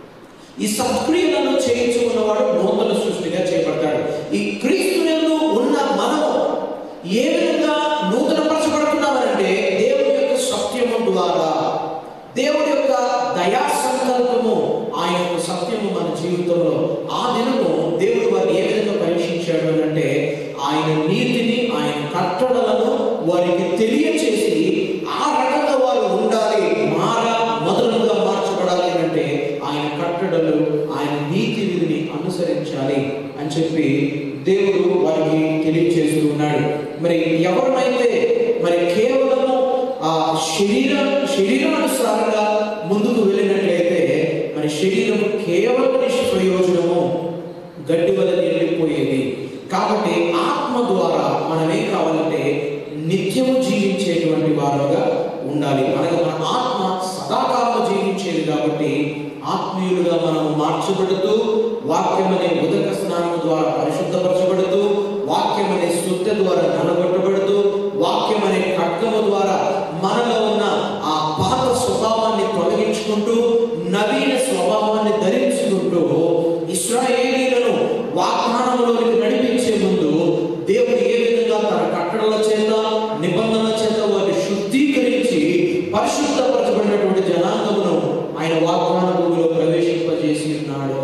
ఈ సత్క్రియలను చేయించుకున్నవాడు నూతన సృష్టిగా చేపడతాడు ఈ క్రీస్తునందు ఉన్న మనము ఏ విధంగా నూతనపరచబడుతున్నామనంటే దేవుని యొక్క సత్యము ద్వారా దేవుడి యొక్క దయా సంకల్పము ఆయన యొక్క సత్యము మన జీవితంలో ఆ దినము దేవుడు వారిని ఏ విధంగా పరీక్షించాడు అని అంటే ఆయన నీతిని ఆయన కట్టడలను వారికి తెలియచేసి ఆ రకంగా వారు ఉండాలి మారా మొదలుగా మార్చబడాలి అని అంటే ఆయన కట్టడలు ఆయన నీతి విధిని అనుసరించాలి అని చెప్పి దేవుడు వారికి తెలియచేస్తూ ఉన్నాడు మరి ఎవరినైతే మరి కేవలము ఆ శరీర శరీరానుసారంగా ముందుకు వెళ్ళినట్లయితే మరి శరీరం కేవలం నిష్ప్రయోజనము గడ్డి వల్ల వెళ్ళిపోయేది కాబట్టి ఆత్మ ద్వారా మనం ఏం కావాలంటే నిత్యము జీవించేటువంటి వారుగా ఉండాలి అనగా మన ఆత్మ సదాకాలం జీవించేది కాబట్టి ఆత్మీయులుగా మనము మార్చబడుతూ వాక్యం అనే ఉదక స్నానం ద్వారా పరిశుద్ధపరచబడుతూ వాక్యం అనే శుద్ధ ద్వారా నలగొట్టబడుతూ వాక్యం అనే ఖడ్గము ద్వారా మనలో ఉన్న ఆ పాత స్వభావాన్ని తొలగించుకుంటూ నవీన స్వభావాన్ని ధరించుకుంటూ ఇస్రాయేలీలను వాగ్దానంలోనికి నడిపించే ముందు దేవుడు ఏ విధంగా తన కట్టడల చేత నిబంధనల చేత వారిని శుద్ధీకరించి పరిశుద్ధపరచబడినటువంటి జనాంగమును ఆయన వాగ్దాన భూమిలో ప్రవేశింపజేసి ఉన్నాడు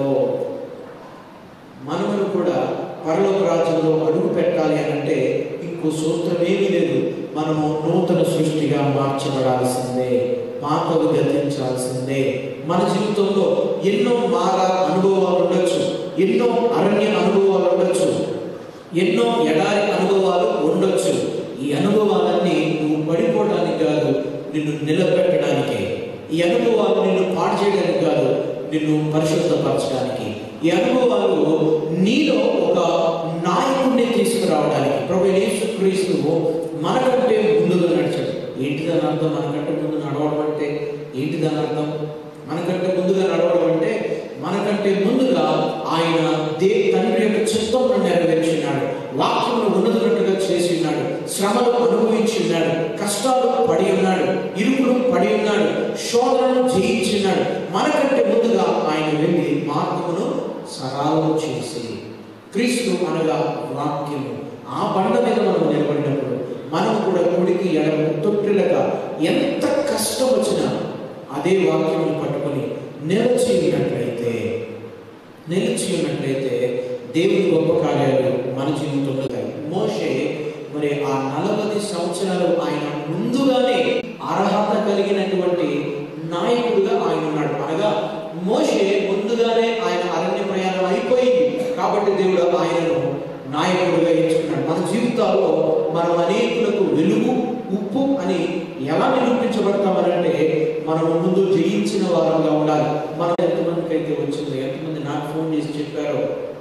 మనమును కూడా పరలోక రాజ్యంలో అడుగు పెట్టాలి అని అంటే ఇంకో సూత్రమేమీ లేదు మనము నూతన సృష్టిగా మార్చబడాల్సిందే పాతలు గతించాల్సిందే మన జీవితంలో ఎన్నో మార అనుభవాలు ఉండొచ్చు ఎన్నో అరణ్య అనుభవాలు ఉండొచ్చు ఎన్నో ఎడారి అనుభవాలు ఉండొచ్చు ఈ అనుభవాలన్నీ నువ్వు పడిపోవడానికి కాదు నిన్ను నిలబెట్టడానికే ఈ అనుభవాలు నిన్ను పాడు చేయడానికి కాదు నిన్ను పరిశుద్ధపరచడానికి ఈ అనుభవాలు నీలో ఒక నాయకుడిని తీసుకురావడానికి ప్రభు యేసు క్రీస్తు మనకంటే ముందుగా నడిచాడు ఏంటి దాని అర్థం మనకంటే ముందు నడవడం అంటే ఏంటి దాని అర్థం మనకంటే ముందుగా నడవడం అంటే మనకంటే ముందుగా ఆయన దే తండ్రి యొక్క చిత్తమును నెరవేర్చున్నాడు వాక్యమును ఉన్నతున్నట్టుగా చేసి ఉన్నాడు శ్రమలు అనుభవించి ఉన్నాడు కష్టాలు పడి ఉన్నాడు ఇరుకులు పడి ఉన్నాడు శోధనను జయించి ఉన్నాడు మనకంటే ముందుగా ఆయన వెళ్ళి మార్గమును సరాలు చేసి క్రీస్తు అనగా వాక్యము ఆ బండ మీద మనం నిలబడినప్పుడు మనం కూడా కుడికి ఎడమ తొట్టిలగా ఎంత కష్టం వచ్చినా అదే వాక్యమును పట్టుకొని నిలిచి ఉన్నట్లయితే నిలిచి ఉన్నట్లయితే దేవుని గొప్ప కార్యాలు మన జీవితంలో జరుగుతాయి. మోషే మరి ఆ నలభై సంవత్సరాలు ఆయన ముందుగానే అర్హత కలిగినటువంటి నాయకుడుగా ఆయన ఉన్నాడు అనగా మోషే ముందుగానే ఆయన అరణ్య ప్రయాణం అయిపోయింది కాబట్టి దేవుడు ఆయనను నాయకుడిగా ఎంచుకున్నాడు మన జీవితాల్లో మనం అనేకులకు వెలుగు ఉప్పు అని ఎలా నిరూపించబడతామనంటే మనం ముందు జయించిన వారంగా ఉండాలి మనం ఎంతమందికి అయితే వచ్చిందో ఎంతమంది నాకు ఫోన్ చేసి చెప్పారో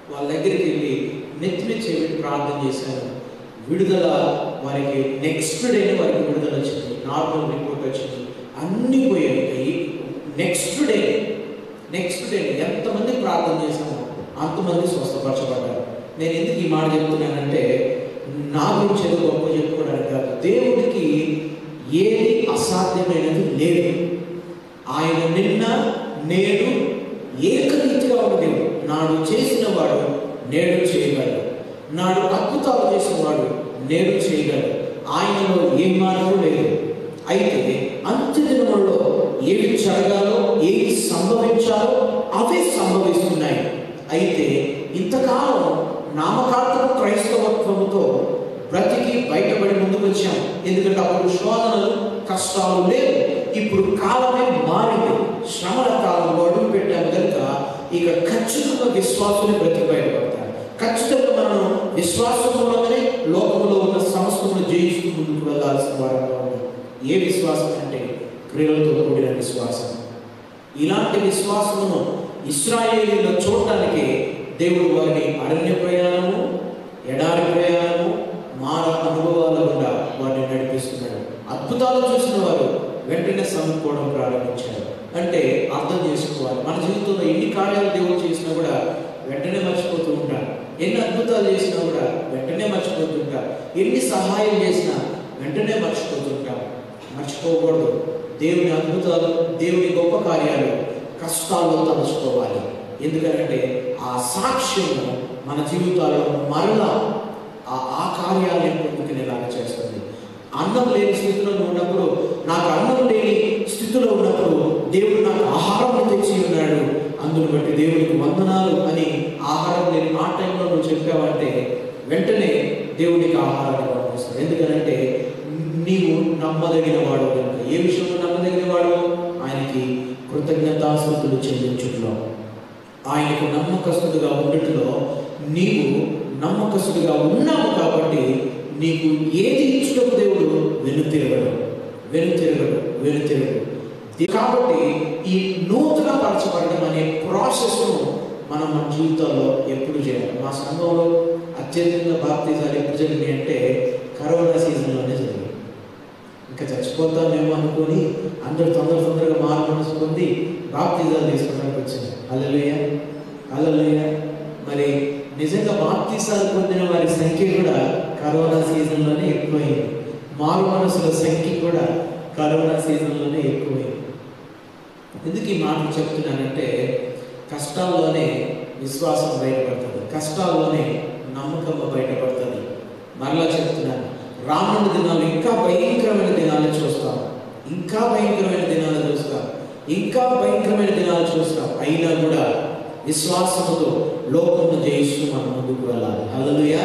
వాళ్ళ దగ్గరికి వెళ్ళి నెత్తి మీద చేయబెట్టి ప్రార్థన చేశాను విడుదల వారికి నెక్స్ట్ డేనే వారికి విడుదల వచ్చింది నార్మల్ రిపోర్ట్ వచ్చింది అన్నీ పోయాయి నెక్స్ట్ డే నెక్స్ట్ డే ఎంతమంది ప్రార్థన చేశామో అంతమంది స్వస్థపరచబడ్డారు నేను ఎందుకు ఈ మాట చెప్తున్నానంటే నా గురించి ఏదో గొప్ప చెప్పుకోవడానికి కాదు దేవుడికి ఏది అసాధ్యమైనది లేదు ఆయన నిన్న నేడు ఏకరీతిగా ఉన్న దేవుడు నాడు చేసిన వాడు నేడు చేయగలడు నాడు అద్భుతాలు చేసిన వాడు నేడు చేయగలడు ఆయనలో ఏ మార్పు లేదు అయితే అంత్య దినములలో ఏవి జరగాలో ఏవి సంభవించాలో అవే సంభవిస్తున్నాయి అయితే ఇంతకాలం నామకార్థపు క్రైస్తవత్వముతో బ్రతికి బయటపడి ముందుకు వచ్చాం ఎందుకంటే అప్పుడు శోధనలు కష్టాలు లేవు ఇప్పుడు కాలమే మారింది శ్రమల కాలంలో అడుగు పెట్టాము కనుక ఇక ఖచ్చితంగా విశ్వాసులు బ్రతికి బయటపడతారు ఖచ్చితంగా మనం విశ్వాసంలోనే లోకంలో ఉన్న సమస్తమును జయిస్తూ ముందుకు వెళ్ళాల్సిన వారంగా ఉన్నాం ఏ విశ్వాసం అంటే క్రియలతో కూడిన విశ్వాసం ఇలాంటి విశ్వాసమును ఇస్రాయేలీలో చూడటానికి దేవుడు వారిని అరణ్య ప్రయాణము ఎడారి ప్రయాణము మార అనుభవాల గుండా వారిని నడిపిస్తున్నాడు అద్భుతాలు చూసిన వారు వెంటనే సమకూడడం ప్రారంభించారు అంటే అర్థం చేసుకోవాలి మన జీవితంలో ఎన్ని కార్యాలు దేవుడు చేసినా కూడా వెంటనే మర్చిపోతూ ఉంటారు ఎన్ని అద్భుతాలు చేసినా కూడా వెంటనే మర్చిపోతూ ఉంటారు ఎన్ని సహాయం చేసినా వెంటనే మర్చిపోతుంటాం మర్చిపోకూడదు దేవుని అద్భుతాలు దేవుని గొప్ప కార్యాలు కష్టాల్లో తలుచుకోవాలి ఎందుకంటే ఆ సాక్ష్యము మన జీవితాల్లో మరలా ఆ ఆ కార్యాలను పొందుకునేలాగా చేస్తుంది అన్నం లేని స్థితిలో నువ్వు ఉన్నప్పుడు నాకు అన్నం లేని స్థితిలో ఉన్నప్పుడు దేవుడు నాకు ఆహారం తెచ్చి ఉన్నాడు అందును బట్టి దేవుడికి వందనాలు అని ఆహారం లేని ఆ టైంలో నువ్వు చెప్పావంటే వెంటనే దేవుడికి ఆహారాన్ని పంపిస్తాడు ఎందుకంటే నీవు నమ్మదగిన వాడు కనుక ఏ విషయంలో నమ్మదగిన వాడు ఆయనకి కృతజ్ఞతాస్తుతులు చెల్లించుట్లో ఆయనకు నమ్మకస్తుడిగా ఉండటంలో నీవు నమ్మకస్తుడిగా ఉన్నావు కాబట్టి నీకు ఏది ఇచ్చుటకు దేవుడు వెనుతిరగడు వెనుతిరగడు వెనుతిరగడు ది- కాబట్టి ఈ నూతన పరచబడడం అనే ప్రాసెస్ను మనం మన జీవితంలో ఎప్పుడు చేయాలి మా సంఘంలో అత్యధికంగా బాప్తీసాలు ఎప్పుడు జరిగినాయి అంటే కరోనా సీజన్లోనే జరిగాయి ఇంకా చచ్చిపోతామేమో అనుకొని అందరూ తొందర తొందరగా మారు మనసు పొంది బాప్తీసాలు తీసుకోవడానికి వచ్చింది అల్లలుయ అల్లలుయ మరి నిజంగా బాప్తీసాలు పొందిన వారి సంఖ్య కూడా కరోనా సీజన్లోనే ఎక్కువైంది మారు మనసుల సంఖ్య కూడా కరోనా సీజన్లోనే ఎక్కువైంది ఎందుకు ఈ మాటలు చెప్తున్నానంటే కష్టాల్లోనే విశ్వాసం బయటపడుతుంది కష్టాల్లోనే నమ్మకం బయటపడుతుంది మరలా చెప్తున్నాను రాముడి దినాలు ఇంకా భయంకరమైన దినాలు చూస్తాం ఇంకా భయంకరమైన దినాలు చూస్తాం ఇంకా భయంకరమైన దినాలు చూస్తాం అయినా కూడా విశ్వాసముతో లోకమును జయిస్తూ మనం ముందుకు వెళ్ళాలి హల్లెలూయా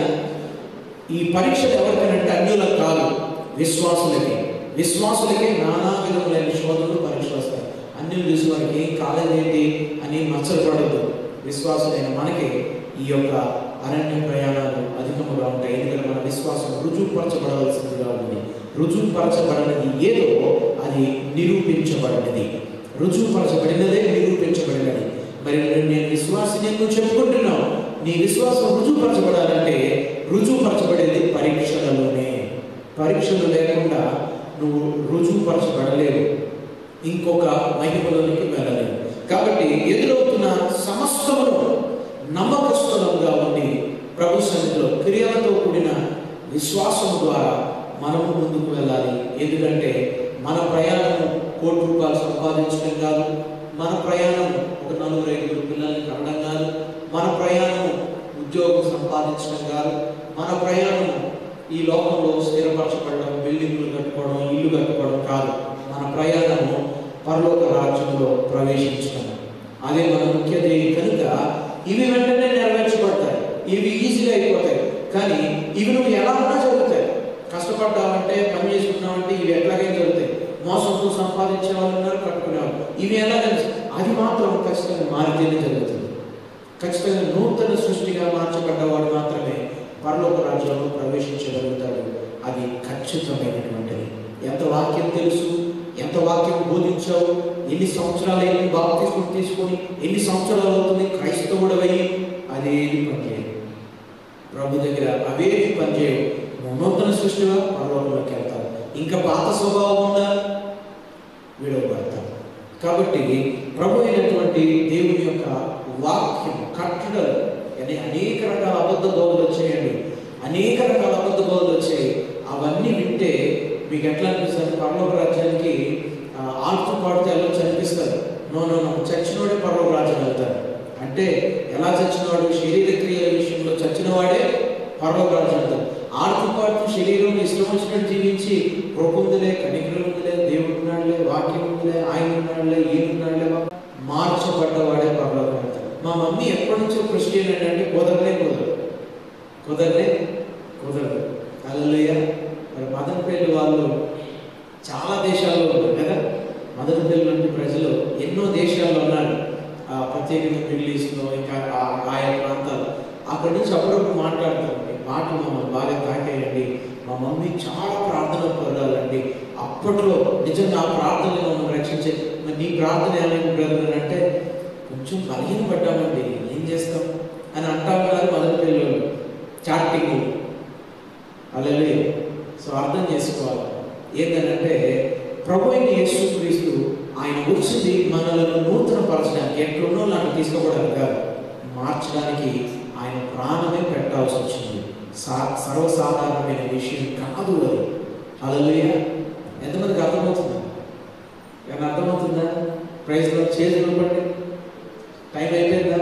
ఈ పరీక్షలు ఎవరికైనా అన్యులకు కాదు విశ్వాసులకి విశ్వాసులకి నానా విధములైన శోధనలు పరీక్షలు వస్తాయి అన్యులు చూసి వారికి ఏం కాలేదేంటి అని మచ్చలపడద్దు విశ్వాసులైన మనకి ఈ యొక్క అరణ్య ప్రయాణాలు అధికముగా ఉంటాయి ఎందుకంటే మన విశ్వాసం రుజువుపరచబడవలసిందిగా ఉంది రుజువుపరచబడినది ఏదో అది నిరూపించబడినది రుజువుపరచబడినదే నిరూపించబడినది మరి నేను విశ్వాసం నువ్వు చెప్పుకుంటున్నావు నీ విశ్వాసం రుజువుపరచబడాలంటే రుజువుపరచబడేది పరీక్షలలోనే పరీక్షలు లేకుండా నువ్వు రుజువుపరచబడలేవు ఇంకొక మహిమలోనికి వెళ్ళలేవు కాబట్టి ఎదురవుతున్న సమస్తమును నమ్మకస్తులంగా ఉండి ప్రభు సన్నిధిలో క్రియలతో కూడిన విశ్వాసం ద్వారా మనము ముందుకు వెళ్ళాలి ఎందుకంటే మన ప్రయాణం కోటి రూపాయలు సంపాదించడం కాదు మన ప్రయాణం ఒక నలుగురు ఐదుగురు పిల్లల్ని కనడం కాదు మన ప్రయాణం ఉద్యోగం సంపాదించడం కాదు మన ప్రయాణం ఈ లోకంలో స్థిరపరచబడడం బిల్డింగ్లు కట్టుకోవడం ఇల్లు కట్టుకోవడం కాదు మన ప్రయాణము పరలోక రాజ్యంలో ప్రవేశించడం అదే మన ముఖ్య ధ్యేయం కనుక ఇవి వెంటనే నెరవేర్చబడతాయి ఇవి ఈజీగా అయిపోతాయి కానీ ఇవి నువ్వు ఎలా ఉన్నా జరుగుతాయి కష్టపడ్డావంటే పని చేసుకున్నావంటే ఇవి ఎట్లాగైనా జరుగుతాయి మోసంతో సంపాదించే వాళ్ళు ఉన్నారు కట్టుకునేవాళ్ళు ఇవి ఎలా అది మాత్రం ఖచ్చితంగా మారితేనే జరుగుతుంది ఖచ్చితంగా నూతన సృష్టిగా మార్చబడ్డవాడు మాత్రమే పరలోక రాజ్యంలో ప్రవేశించగలుగుతాడు అది ఖచ్చితమైనటువంటిది ఎంత వాక్యం తెలుసు ఎంత వాక్యం బోధించావు ఎన్ని సంవత్సరాలు అయింది బాప్తిస్మం తీసుకొని ఎన్ని సంవత్సరాలు అవుతుంది క్రైస్తవుడవై అదేది పనిచేయదు ప్రభు దగ్గర అవేవి పనిచేయవు నువ్వు నూతన సృష్టిగా పరలోకంలోకి వెళ్తావు ఇంకా పాత స్వభావం ఉందా విడవబడతాం కాబట్టి ప్రభు అయినటువంటి దేవుని యొక్క వాక్యం కట్టడలు అని అనేక రకాల అబద్ధ బోధలు వచ్చాయండి అనేక రకాల అబద్ధ బోధలు వచ్చాయి అవన్నీ వింటే మీకు ఎట్లా అనిపిస్తుంది పరలోక రాజ్యానికి ఆ, ఆడుతూ పాడుతూ వెళ్ళొచ్చు అనిపిస్తారు నో నో నో చచ్చినోడే పరలోక రాజ్యం వెళ్తారు అంటే ఎలా చచ్చినవాడు శరీర క్రియల విషయంలో చచ్చినవాడే పరలోక రాజ్యం వెళ్తారు ఆడుతూ పాడుతూ శరీరం ఇష్టం వచ్చినట్టు జీవించి కృపందులే కనికరం ఉందిలే దేవుడు ఉన్నాడులే వాక్యం ఉందిలే ఆయన ఉన్నాడులే ఈయన ఉన్నాడులే మార్చబడ్డవాడే పరలోకం వెళ్తాడు మా మమ్మీ ఎప్పటి నుంచో క్రిస్టియన్ అంటే కుదరలే కుదరదు కుదరలే కుదరదు అల్లయ్య మరి మదనపల్లి వాళ్ళు చాలా దేశాల్లో ఉన్నారు కదా మదనపల్లి వంటి ప్రజలు ఎన్నో దేశాల్లో ఉన్నారు ఆ ప్రత్యేకంగా మిడిల్ ఈస్ట్లో ఇంకా ఆ- ఆయా ప్రాంతాలు అక్కడి నుంచి అప్పుడప్పుడు మాట్లాడతారు "మీ మాటలు మమ్మల్ని బాగా తాకేయండి మా మమ్మీ చాలా ప్రార్థన పొందాలండి అప్పట్లో నిజంగా ఆ ప్రార్థనలు మమ్మల్ని రక్షించే మరి నీ ప్రార్థన ఏమైంది బ్రదర్ అంటే కొంచెం బలహీన పడ్డామండి ఏం చేస్తాం అని అంటా ఉన్నారు మొదటి పిల్లలు చాటింగ్ అలాగే సో అర్థం చేసుకోవాలి ఏంటంటే ప్రభు అయిన యేసుక్రీస్తు ఆయన వచ్చింది మనలను నూతన పరచడానికి ఎట్లున్నో నాకు తీసుకోవడానికి కాదు మార్చడానికి ఆయన ప్రాణమే పెట్టాల్సి వచ్చింది సా సర్వసాధారణమైన విషయం కాదు అది అలలుయ ఎంతమందికి అర్థమవుతుందా ఏమైనా అర్థమవుతుందా ప్రైజ్లో చేతులు పట్టి టైం అయిపోయిందా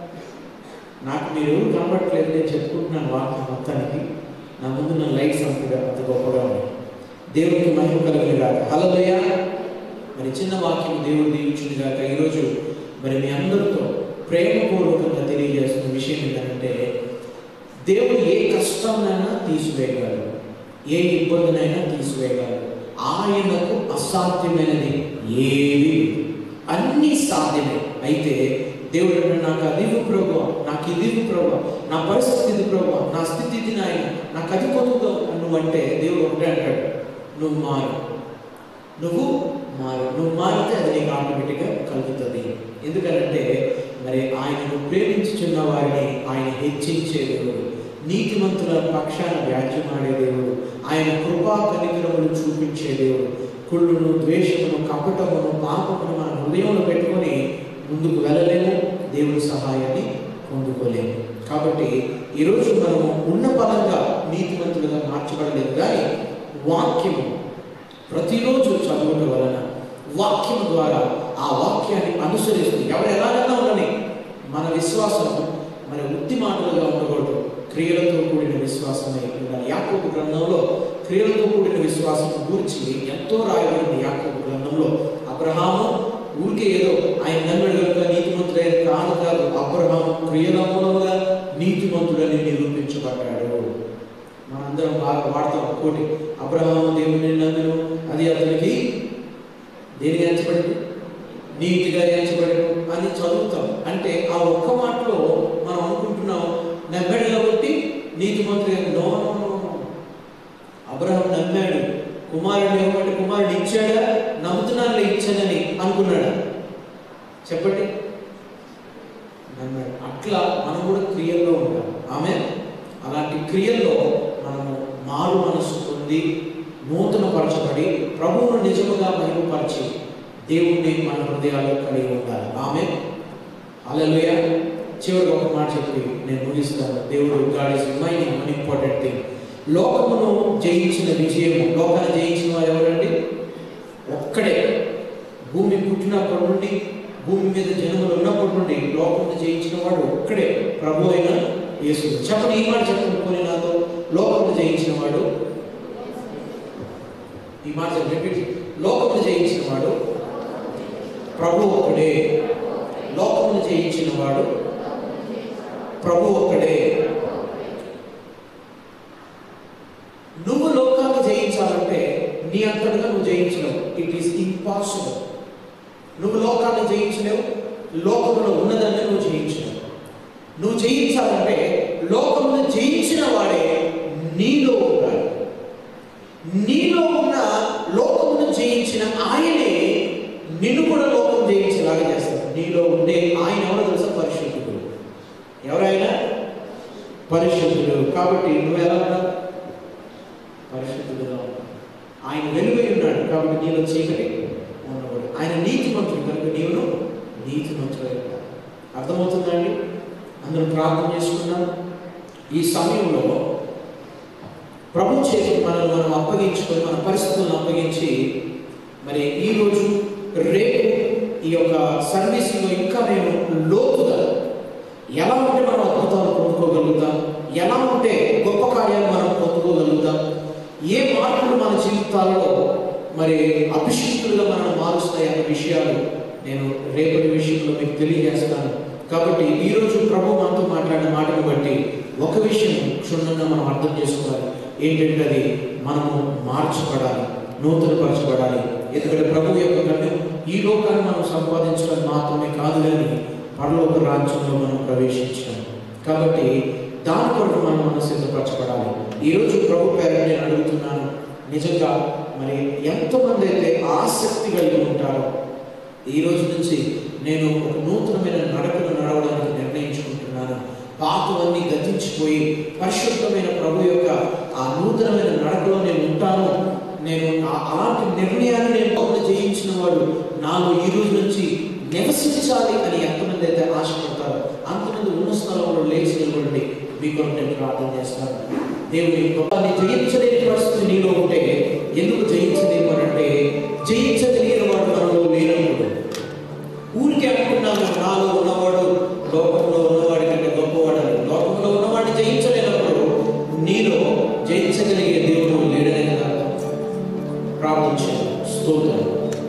నాకు మీరు ఎవరు కనబడట్లేదు నేను చెప్పుకుంటున్నాను వాక్యం మొత్తానికి నా ముందు నా లైట్స్ అంతగా అంత గొప్పగా ఉన్నాయి దేవునికి మహిమ కలిగిన గాక హలలోయ మరి చిన్న వాక్యం దేవుడు దీవించింది గాక ఈరోజు మరి మీ అందరితో ప్రేమపూర్వకంగా తెలియజేస్తున్న విషయం ఏంటంటే దేవుడు ఏ కష్టాన్నైనా తీసివేయగలడు ఏ ఇబ్బందినైనా తీసివేయగలడు ఆయనకు అసాధ్యమైనది ఏది అన్నీ సాధ్యమే అయితే దేవుడు అంటాడు, నాకు అది ఇవ్వు ప్రభు నాకు ఇది ఇవ్వు ప్రభు నా పరిస్థితి ఇది ప్రభు నా స్థితి ఇది నాయన నాకు అది పొందుతావు నువ్వు అంటే దేవుడు ఒకటే అంటాడు నువ్వు మారు నువ్వు మారు నువ్వు మారితే అది నీకు ఆటోమేటిక్గా కలుగుతుంది ఎందుకంటే మరి ఆయనను ప్రేమించుచున్న వారిని ఆయన హెచ్చించే దేవుడు నీతిమంతుల పక్షాన వ్యాజ్యమాడే దేవుడు ఆయన కృపా కనికరములు చూపించే దేవుడు కుళ్ళును ద్వేషమును కపటమును పాపమును మన హృదయంలో పెట్టుకొని ముందుకు వెళ్ళలేము దేవుడి సహాయాన్ని పొందుకోలేము కాబట్టి ఈరోజు మనము ఉన్న పరంగా నీతిమంతులుగా మార్చబడలేదు కానీ వాక్యము ప్రతిరోజు చదువుట వలన వాక్యం ద్వారా ఆ వాక్యాన్ని అనుసరిస్తూ ఎవరు ఎలాగైనా ఉండని మన విశ్వాసం మన వృత్తి మాటలుగా ఉండకూడదు క్రియలతో కూడిన విశ్వాసమై ఉండాలి యాకోబు గ్రంథంలో క్రియలతో కూడిన విశ్వాసం గురించి ఎంతో రాయబడింది యాకోబు గ్రంథంలో అబ్రహాము ఊరికే ఏదో ఆయన నమ్మడు కనుక నీతిమంతుడైన కాదు కాదు అబ్రహాము క్రియల మూలముగా నీతిమంతుడని నిరూపించబడ్డాడు మనందరం బాగా వాడతాం కోటి అబ్రహాము దేవుని నమ్మిను అది అతనికి దేనిగా ఎంచబడింది నీతిగా ఎంచబడను అని చదువుతాం అంటే ఆ ఒక్క మాటలో మనం అనుకుంటున్నాం నమ్మాడు కాబట్టి నీతి మంత్రి no no, no, no. Abraham నమ్మాడు కుమారుడు ఏమంటే కుమారుడు ఇచ్చాడా నమ్ముతున్నానులే ఇచ్చానని అనుకున్నాడా చెప్పండి నమ్మాడు అట్లా మనం కూడా క్రియల్లో ఉంటాం ఆమె అలాంటి క్రియల్లో మనము మారు మనసు పొంది నూతన పరచబడి ప్రభువును నిజముగా మహిమపరిచి దేవుణ్ణి మన హృదయాల్లో కలిగి ఉండాలి ఆమె అలలుయ చివరికి ఒక మాట చెప్పి నేను ముగిస్తాను దేవుడు God is mine one important thing లోకమును జయించిన విజయము లోకాన్ని జయించిన వారు ఎవరండి ఒక్కడే భూమి పుట్టినప్పటి నుండి భూమి మీద జనములు ఉన్నప్పటి నుండి లోకమును జయించిన వాడు ఒక్కడే ప్రభు అయిన యేసు చెప్పండి ఈ మాట చెప్పండి పోనీ నాతో లోకమును జయించిన వాడు ఈ మాట రిపీట్ లోకమును జయించిన వాడు ప్రభు ఒక్కడే లోకమును జయించిన వాడు ప్రభు ఒక్కడే నువ్వు లోకాన్ని జయించాలంటే నీ అంతటగా నువ్వు జయించలేవు ఇట్ ఈస్ ఇంపాసిబుల్ నువ్వు లోకాన్ని జయించలేవు లోకంలో ఉన్నదాన్ని నువ్వు జయించలేవు నువ్వు జయించాలంటే లోకమును జయించిన వాడే నీలో ఉండాలి నీలో ఉన్న లోకమును జయించిన ఆయనే నిన్ను కూడా లోకం జయించేలాగా చేస్తాడు నీలో ఉండే ఆయన ఎవరో తెలుసా పరిశుద్ధుడు ఎవరైనా పరిశుద్ధుడు కాబట్టి నువ్వు ఎలా ఉన్నావు పరిశుద్ధుడుగా ఉన్నావు ఆయన వెలుగై ఉన్నాడు కాబట్టి నీలో చీకటి ఉన్నవాడు ఆయన నీతి మంత్రుడు కనుక నీవును నీతి మంత్రుడు అర్థమవుతుందండి అందరూ ప్రార్థన చేసుకున్నాం ఈ సమయంలో ప్రభు చేసి మనల్ని మనం అప్పగించుకొని మన పరిస్థితులను అప్పగించి మరి ఈరోజు రేపు ఈ యొక్క సర్వీస్లో ఇంకా మేము లోతుగా ఎలా ఉంటే మనం అద్భుతాలు పొందుకోగలుగుతాం ఎలా ఉంటే గొప్ప కార్యాలు మనం పొందుకోగలుగుతాం ఏ మార్పులు మన జీవితాల్లో మరి అభిషిక్తులుగా మనం మారుస్తాయి అనే విషయాలు నేను రేపటి విషయంలో మీకు తెలియజేస్తాను కాబట్టి ఈరోజు ప్రభు మనతో మాట్లాడిన మాటను బట్టి ఒక విషయం క్షుణ్ణంగా మనం అర్థం చేసుకోవాలి ఏంటంటే అది మనము మార్చబడాలి నూతనపరచబడాలి ఎందుకంటే ప్రభు యొక్క కన్ను ఈ లోకాన్ని మనం సంపాదించడం మాత్రమే కాదు కానీ పరలోక రాజ్యంలో మనం ప్రవేశించాం కాబట్టి దాని కొరకు మనం మనం సిద్ధపరచబడాలి ఈరోజు ప్రభు పేరు నేను అడుగుతున్నాను నిజంగా మరి ఎంతమంది అయితే ఆసక్తి కలిగి ఉంటారో ఈ రోజు నుంచి నేను ఒక నూతనమైన నడకను నడవడానికి నిర్ణయించుకుంటున్నాను పాతవన్నీ గతించిపోయి పరిశుద్ధమైన ప్రభు యొక్క ఆ నూతనమైన నడకలో నేను ఉంటాను నేను ఆ- అలాంటి నిర్ణయాన్ని నేను పౌరులు జయించిన వాడు నాలో ఈ రోజు నుంచి నివసించాలి అని ఎంతమంది అయితే ఆశపడతారో అంతమంది ఉన్న స్థలంలో లేచి నిలబడి మీ కొరకు నేను ప్రార్థన చేస్తాను దేవుని గొప్పని జయించలేని పరిస్థితి నీలో ఉంటే ఎందుకు జయించలేము అని అంటే జయించగలిగిన వాడు మనలో లేనప్పుడు ఊరికే అనుకున్నాము నాలో ఉన్నవాడు లోకంలో ఉన్నవాడి కంటే గొప్పవాడు అని లోకంలో ఉన్నవాడిని జయించలేనప్పుడు నీలో జయించగలిగే దేవుడు లేడనే కదా ప్రార్థించాను స్తోత్రం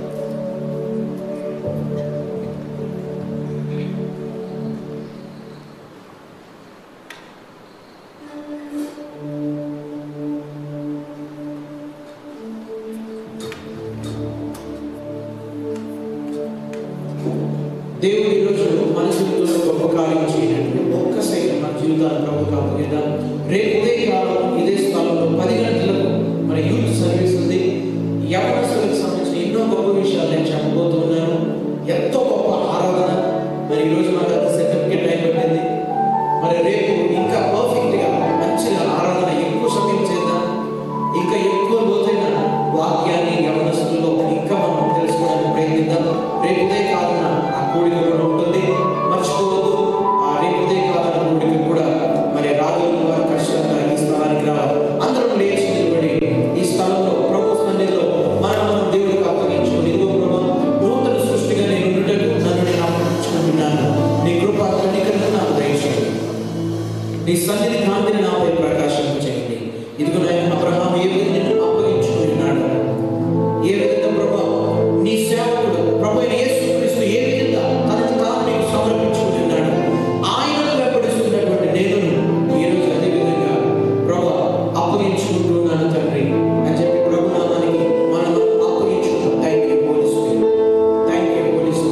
దేవుడు ఈరోజు మన జీవితంలో గొప్ప కార్యం చేయడానికి ఒక్క సెకండ్ మన జీవితాన్ని ప్రభు కాపుకేద్దాం రేపు ఉదయకాలం ఇదే స్థలంలో పది గంటలకు మన యూత్ సర్వీస్ ఉంది యవనస్తులకు సంబంధించిన ఎన్నో గొప్ప విషయాలు నేను చెప్పబోతున్నాను ఎంతో గొప్ప ఆరాధన మరి ఈరోజు నాకు అంత సర్టిఫికేట్ టైం పట్టింది మరి రేపు ఇంకా పర్ఫెక్ట్గా మంచిగా ఆరాధన ఎక్కువ సమయం చేద్దాం ఇంకా ఎక్కువ లోతైన వాక్యాన్ని యవనస్తుల్లో ఇంకా మనం తెలుసుకోవడానికి ప్రయత్నిద్దాం రేపు ఉదయ కాలన ఆ కూడిక కూడా ఉంటుంది మర్చిపోవద్దు ఆ రేపు ఉదయ కాలన కూడిక కూడా మరి రాజుల వారు ఖచ్చితంగా ఈ స్థలానికి రావాలి అందరం లేచి నిలబడి ఈ స్థలంలో ప్రభు సన్నిధిలో మనం మనం దేవుడికి అప్పగించుకొని ఇదిగో ప్రభు నూతన సృష్టిగా నేను ఉండుటకు నన్ను నేను అప్పగించుకుంటున్నాను నీ కృప కనికరణ నాకు దయచేయండి నీ సన్నిధి కాంతిని నాపై ప్రకాశం చేయండి ఇదిగో నేను అబ్రహాం ఏ విధంగా నిన్ను అప్పగించుకున్నాడు ఏ విధంగా ప్రభా నీ సేవకుడు ప్రభు అయిన యేసుక్రీస్తు ఏ విధంగా తనను తాను నీకు సమర్పించుకుంటున్నాడు ఆయనను వెంబడిస్తున్నటువంటి నేను ఈ రోజు అదే విధంగా ప్రభా అప్పగించుకుంటున్నాను తండ్రి అని చెప్పి ప్రభు నామానికి మనం అప్పగించుకుంటాం thank you police thank you police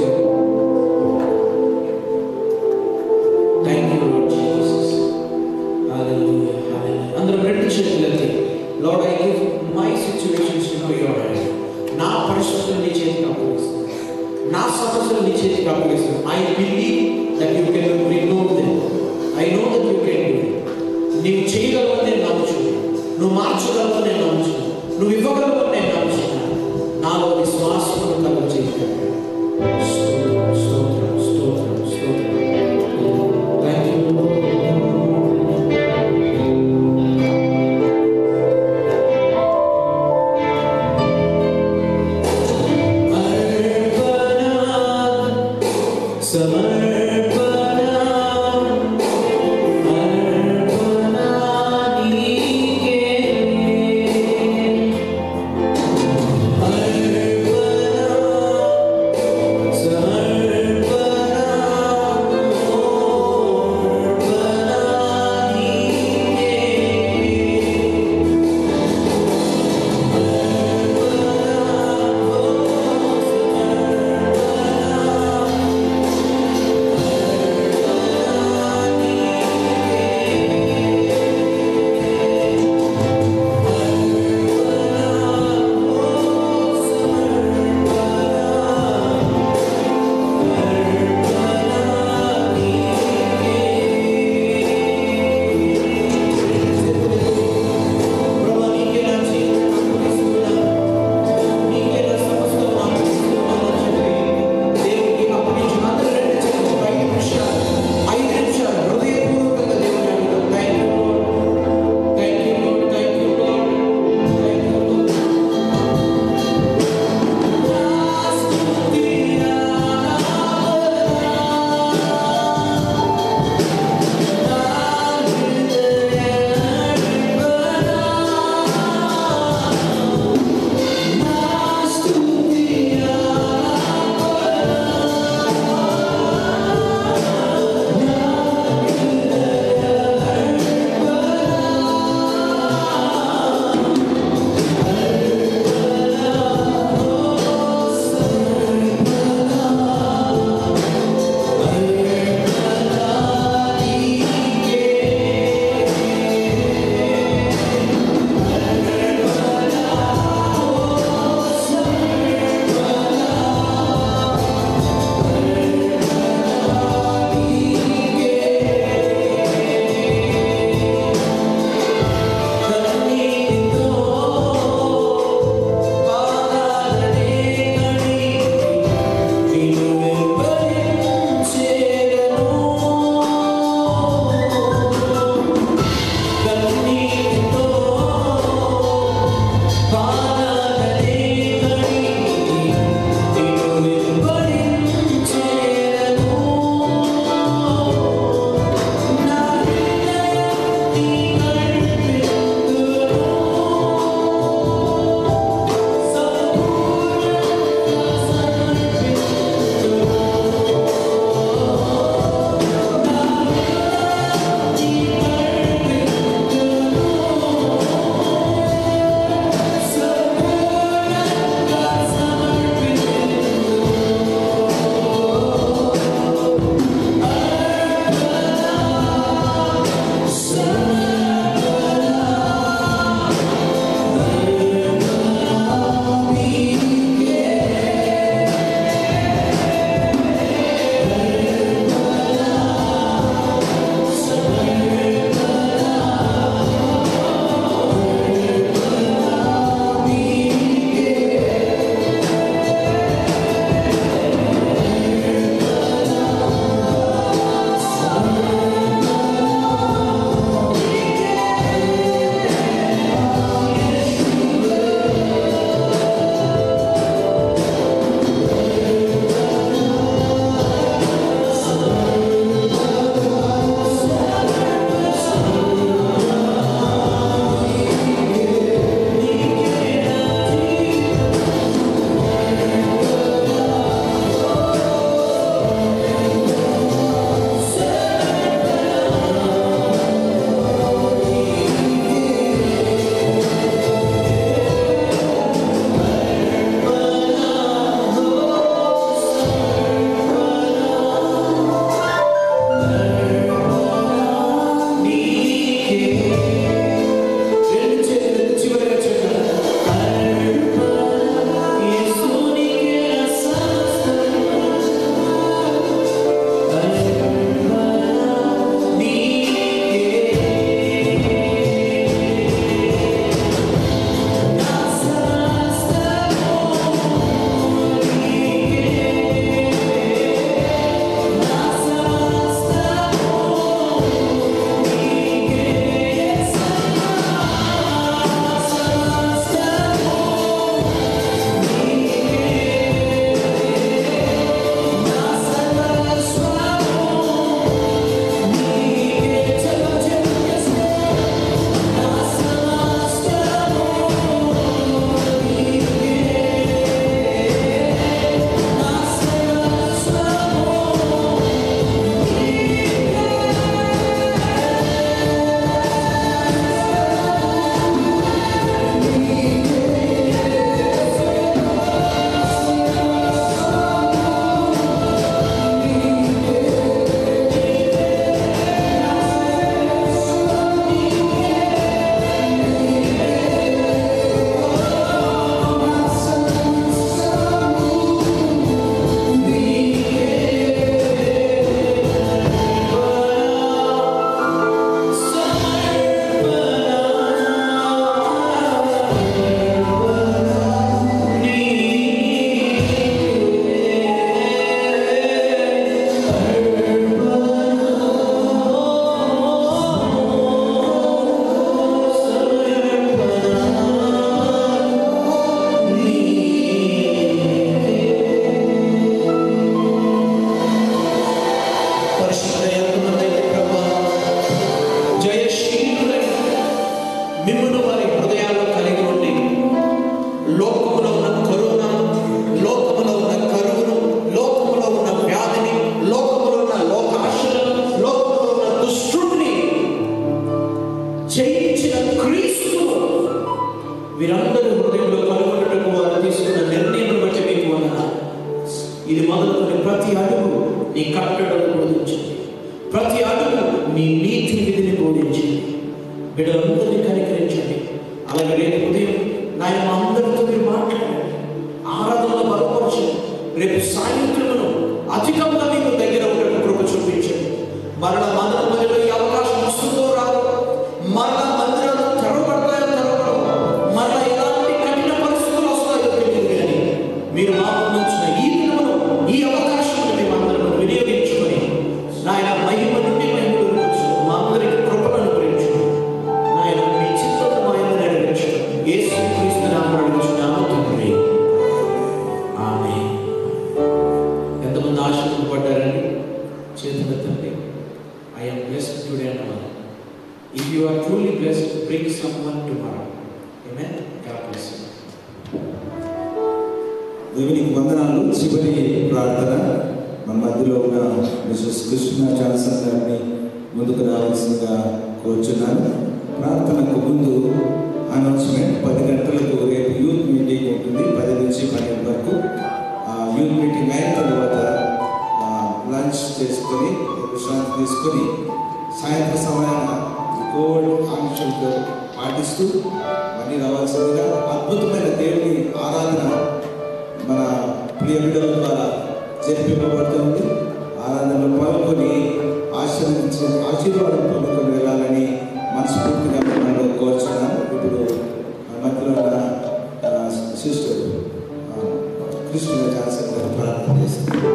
thank you Jesus Hallelujah, hallelujah. అందరూ రెండు చేతులెత్తి Lord I give my situations to your hand నా పరిస్థితులు నీ చేతికి అప్పగిస్తాను నా సమస్యలు నీ చేతికి అప్పగిస్తాను I believe that you can remove them I know that you can do నీవు చేయగలవని నేను నమ్ముచున్నాను నువ్వు మార్చగలవని నేను నమ్ముచున్నాను నువ్వు ఇవ్వగలవని నేను నమ్ముచున్నాను నాలో విశ్వాసం కలుగు చేయగలను స్తోత్రం స్తోత్రం స్తోత్రం స్తోత్రం థ్యాంక్ యూ అర్పణ జయించిన క్రీస్తు వీరందరూ హృదయంలో కనుగొనటకు వారు తీసుకున్న నిర్ణయం బట్టి మీకు వందనాలు ఇది మొదలుకొని ప్రతి అడుగు నీ కట్టడలు బోధించండి ప్రతి అడుగు నీ నీతి విధిని బోధించండి బిడ్డలందరినీ కనికరించండి అలాగే రేపు ఉదయం నాయన మా అందరితో మీరు మాట్లాడండి ఆరాధనలో బలపరచండి రేపు సాయంత్రమును అధికంగా మీకు దగ్గర ఉండటం కృప చూపించండి మరణ మందిరం మధ్యలో ఈ అవకాశం వస్తుందో రాదు మరణ మందిరాలు తెరవబడతాయో తెరవబడవు మరణ ఎలాంటి కఠిన పరిస్థితులు వస్తాయో తెలియదు కానీ మీరు మా ముందుంచిన ఈ దినమును ఈ అవకాశం మేము అందరం వినియోగించుకొని నాయన మహిమ నుండి మహిమలు మా అందరికి కృపను అనుగ్రహించు నాయన మీ చిత్తము మా యందు నెరవేర్చు యేసు క్రీస్తు నామమున అడుగుచున్నాము తండ్రి ఆమేన్ ఎంతమంది ఆశీర్వదింపబడ్డారండి చేతులు ఎత్తండి ఐఎమ్ బ్లెస్డ్ టుడే అన్నమాట if you are truly blessed bring someone tomorrow amen God bless you దేవునికి వందనాలు చివరి ప్రార్థన మన మధ్యలో ఉన్న మిస్సెస్ కృష్ణ జాన్సన్ గారిని ముందుకు రావాల్సిందిగా కోరుచున్నాను ప్రార్థనకు ముందు అనౌన్స్మెంట్ పది గంటలకు రేపు యూత్ మీటింగ్ ఉంటుంది పది నుంచి పన్నెండు వరకు ఆ యూత్ మీటింగ్ అయిన తర్వాత ఆ, లంచ్ చేసుకొని విశ్రాంతి తీసుకొని సాయంత్రం సమయాన కోవిడ్ ఆంక్షలతో పాటిస్తూ మళ్ళీ రావాల్సిందిగా అద్భుతమైన దేవుని ఆరాధన మన ప్రియ బిడ్డల ద్వారా జరిపింపబడుతుంది ఆరాధనలో పాల్గొని ఆశీర్వదించి ఆశీర్వాదం పొందుకొని వెళ్ళాలని మనస్ఫూర్తిగా మిమ్మల్ని కోరుచున్నాను ఇప్పుడు మన మధ్యలో ఉన్న ఆ, సిస్టర్ ఆ, కృష్ణ జాన్సన్ గారు ప్రార్థన చేస్తారు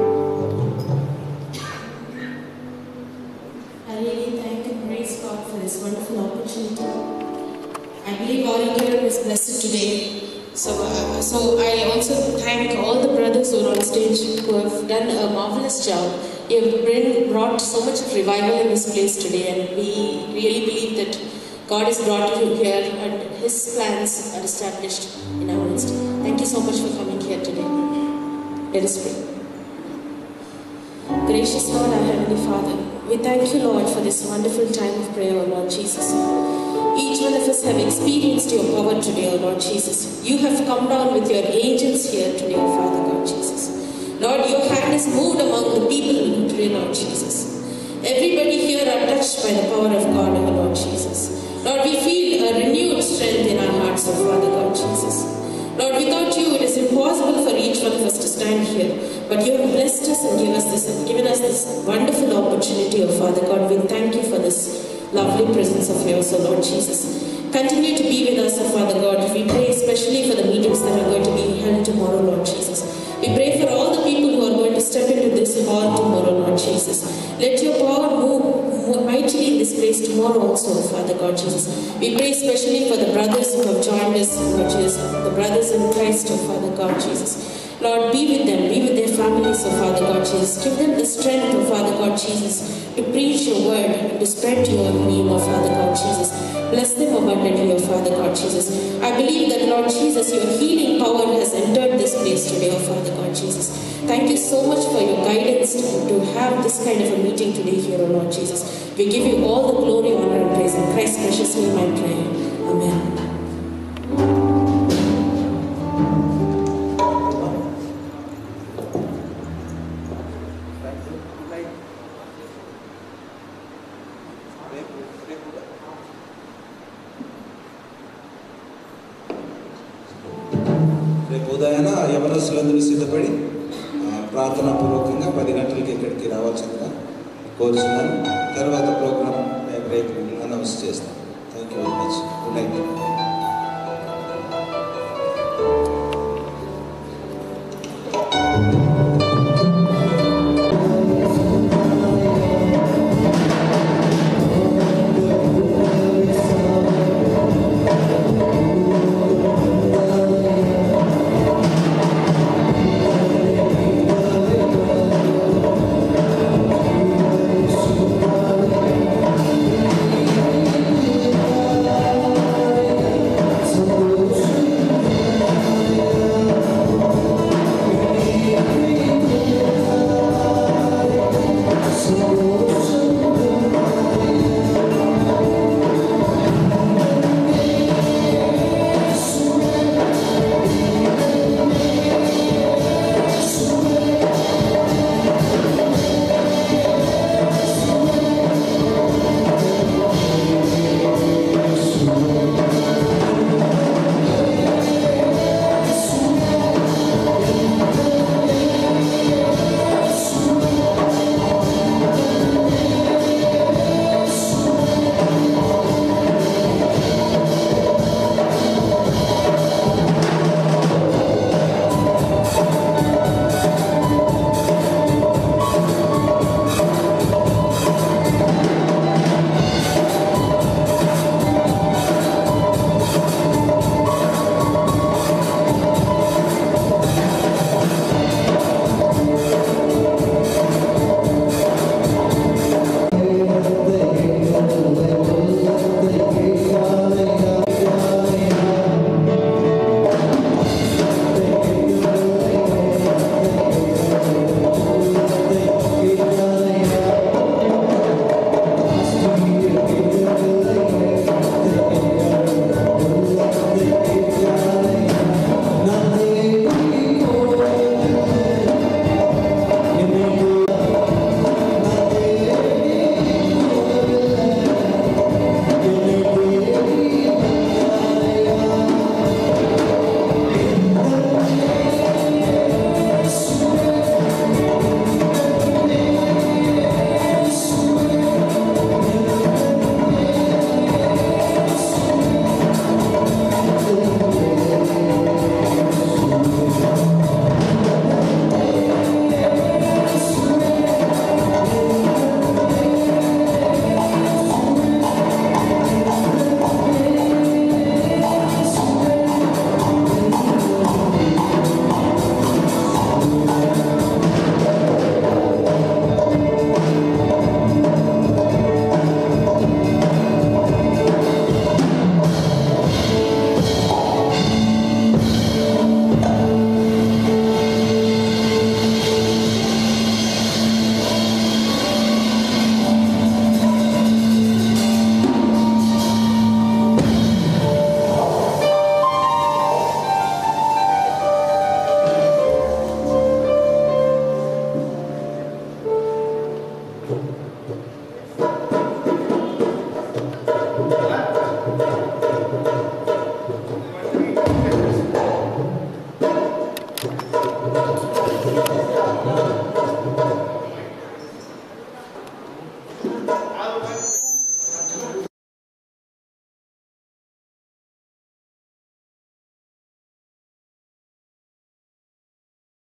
I really thank and praise God for this wonderful opportunity. I believe all India is blessed today. So, uh, so I also thank all the brothers who are on stage who have done a marvelous job. You have bring, brought so much of revival in this place today, and we really believe that God has brought you here and His plans are established in our midst. Thank you so much for coming here today. Let us pray. Gracious Lord, our Heavenly Father, we thank you, Lord, for this wonderful time of prayer, O Lord Jesus. Each one of us have experienced your power today, O Lord Jesus. You have come down with your angels here today, Father God Jesus. Lord, your hand is moved among the people today, Lord Jesus. Everybody here are touched by the power of God, O Lord Jesus. Lord, we feel a renewed strength in our hearts, O Father God Jesus. Lord, without you, it is impossible for each one of us to stand here. But you have blessed us and give us this, given us this wonderful opportunity, O Father God. We thank you for this lovely presence of yours, O Lord Jesus. Continue to be with us, O Father God. We pray especially for the meetings that are going to be held tomorrow, Lord Jesus. We pray for all the people who are going to step into this hall tomorrow, Lord Jesus. Let your power move, move mightily in this place tomorrow also, Father God Jesus. We pray especially for the brothers who have joined us, Lord Jesus, the brothers in Christ, oh Father God Jesus. Lord, be with them, be with their families, oh Father God Jesus. Give them the strength, oh Father God Jesus, to preach your word and to spread your name, oh Father God Jesus. Bless them abundantly, oh Father God Jesus. I believe that, Lord Jesus, your healing power has entered this place today, oh Father God Jesus. Thank you so much for your guidance to, to have this kind of a meeting today here, oh Lord Jesus. We give you all the glory, honor, and praise. In Christ's precious name I pray. Amen. రేపు ఉదయాన యవనస్తులందరూ సిద్ధపడి ఆ, ప్రార్థనా పూర్వకంగా పది గంటలకి ఇక్కడికి రావాల్సిందిగా కోరుచున్నాను తర్వాత ప్రోగ్రామ్ రేపు అనౌన్స్ చేస్తాం thank you very much good night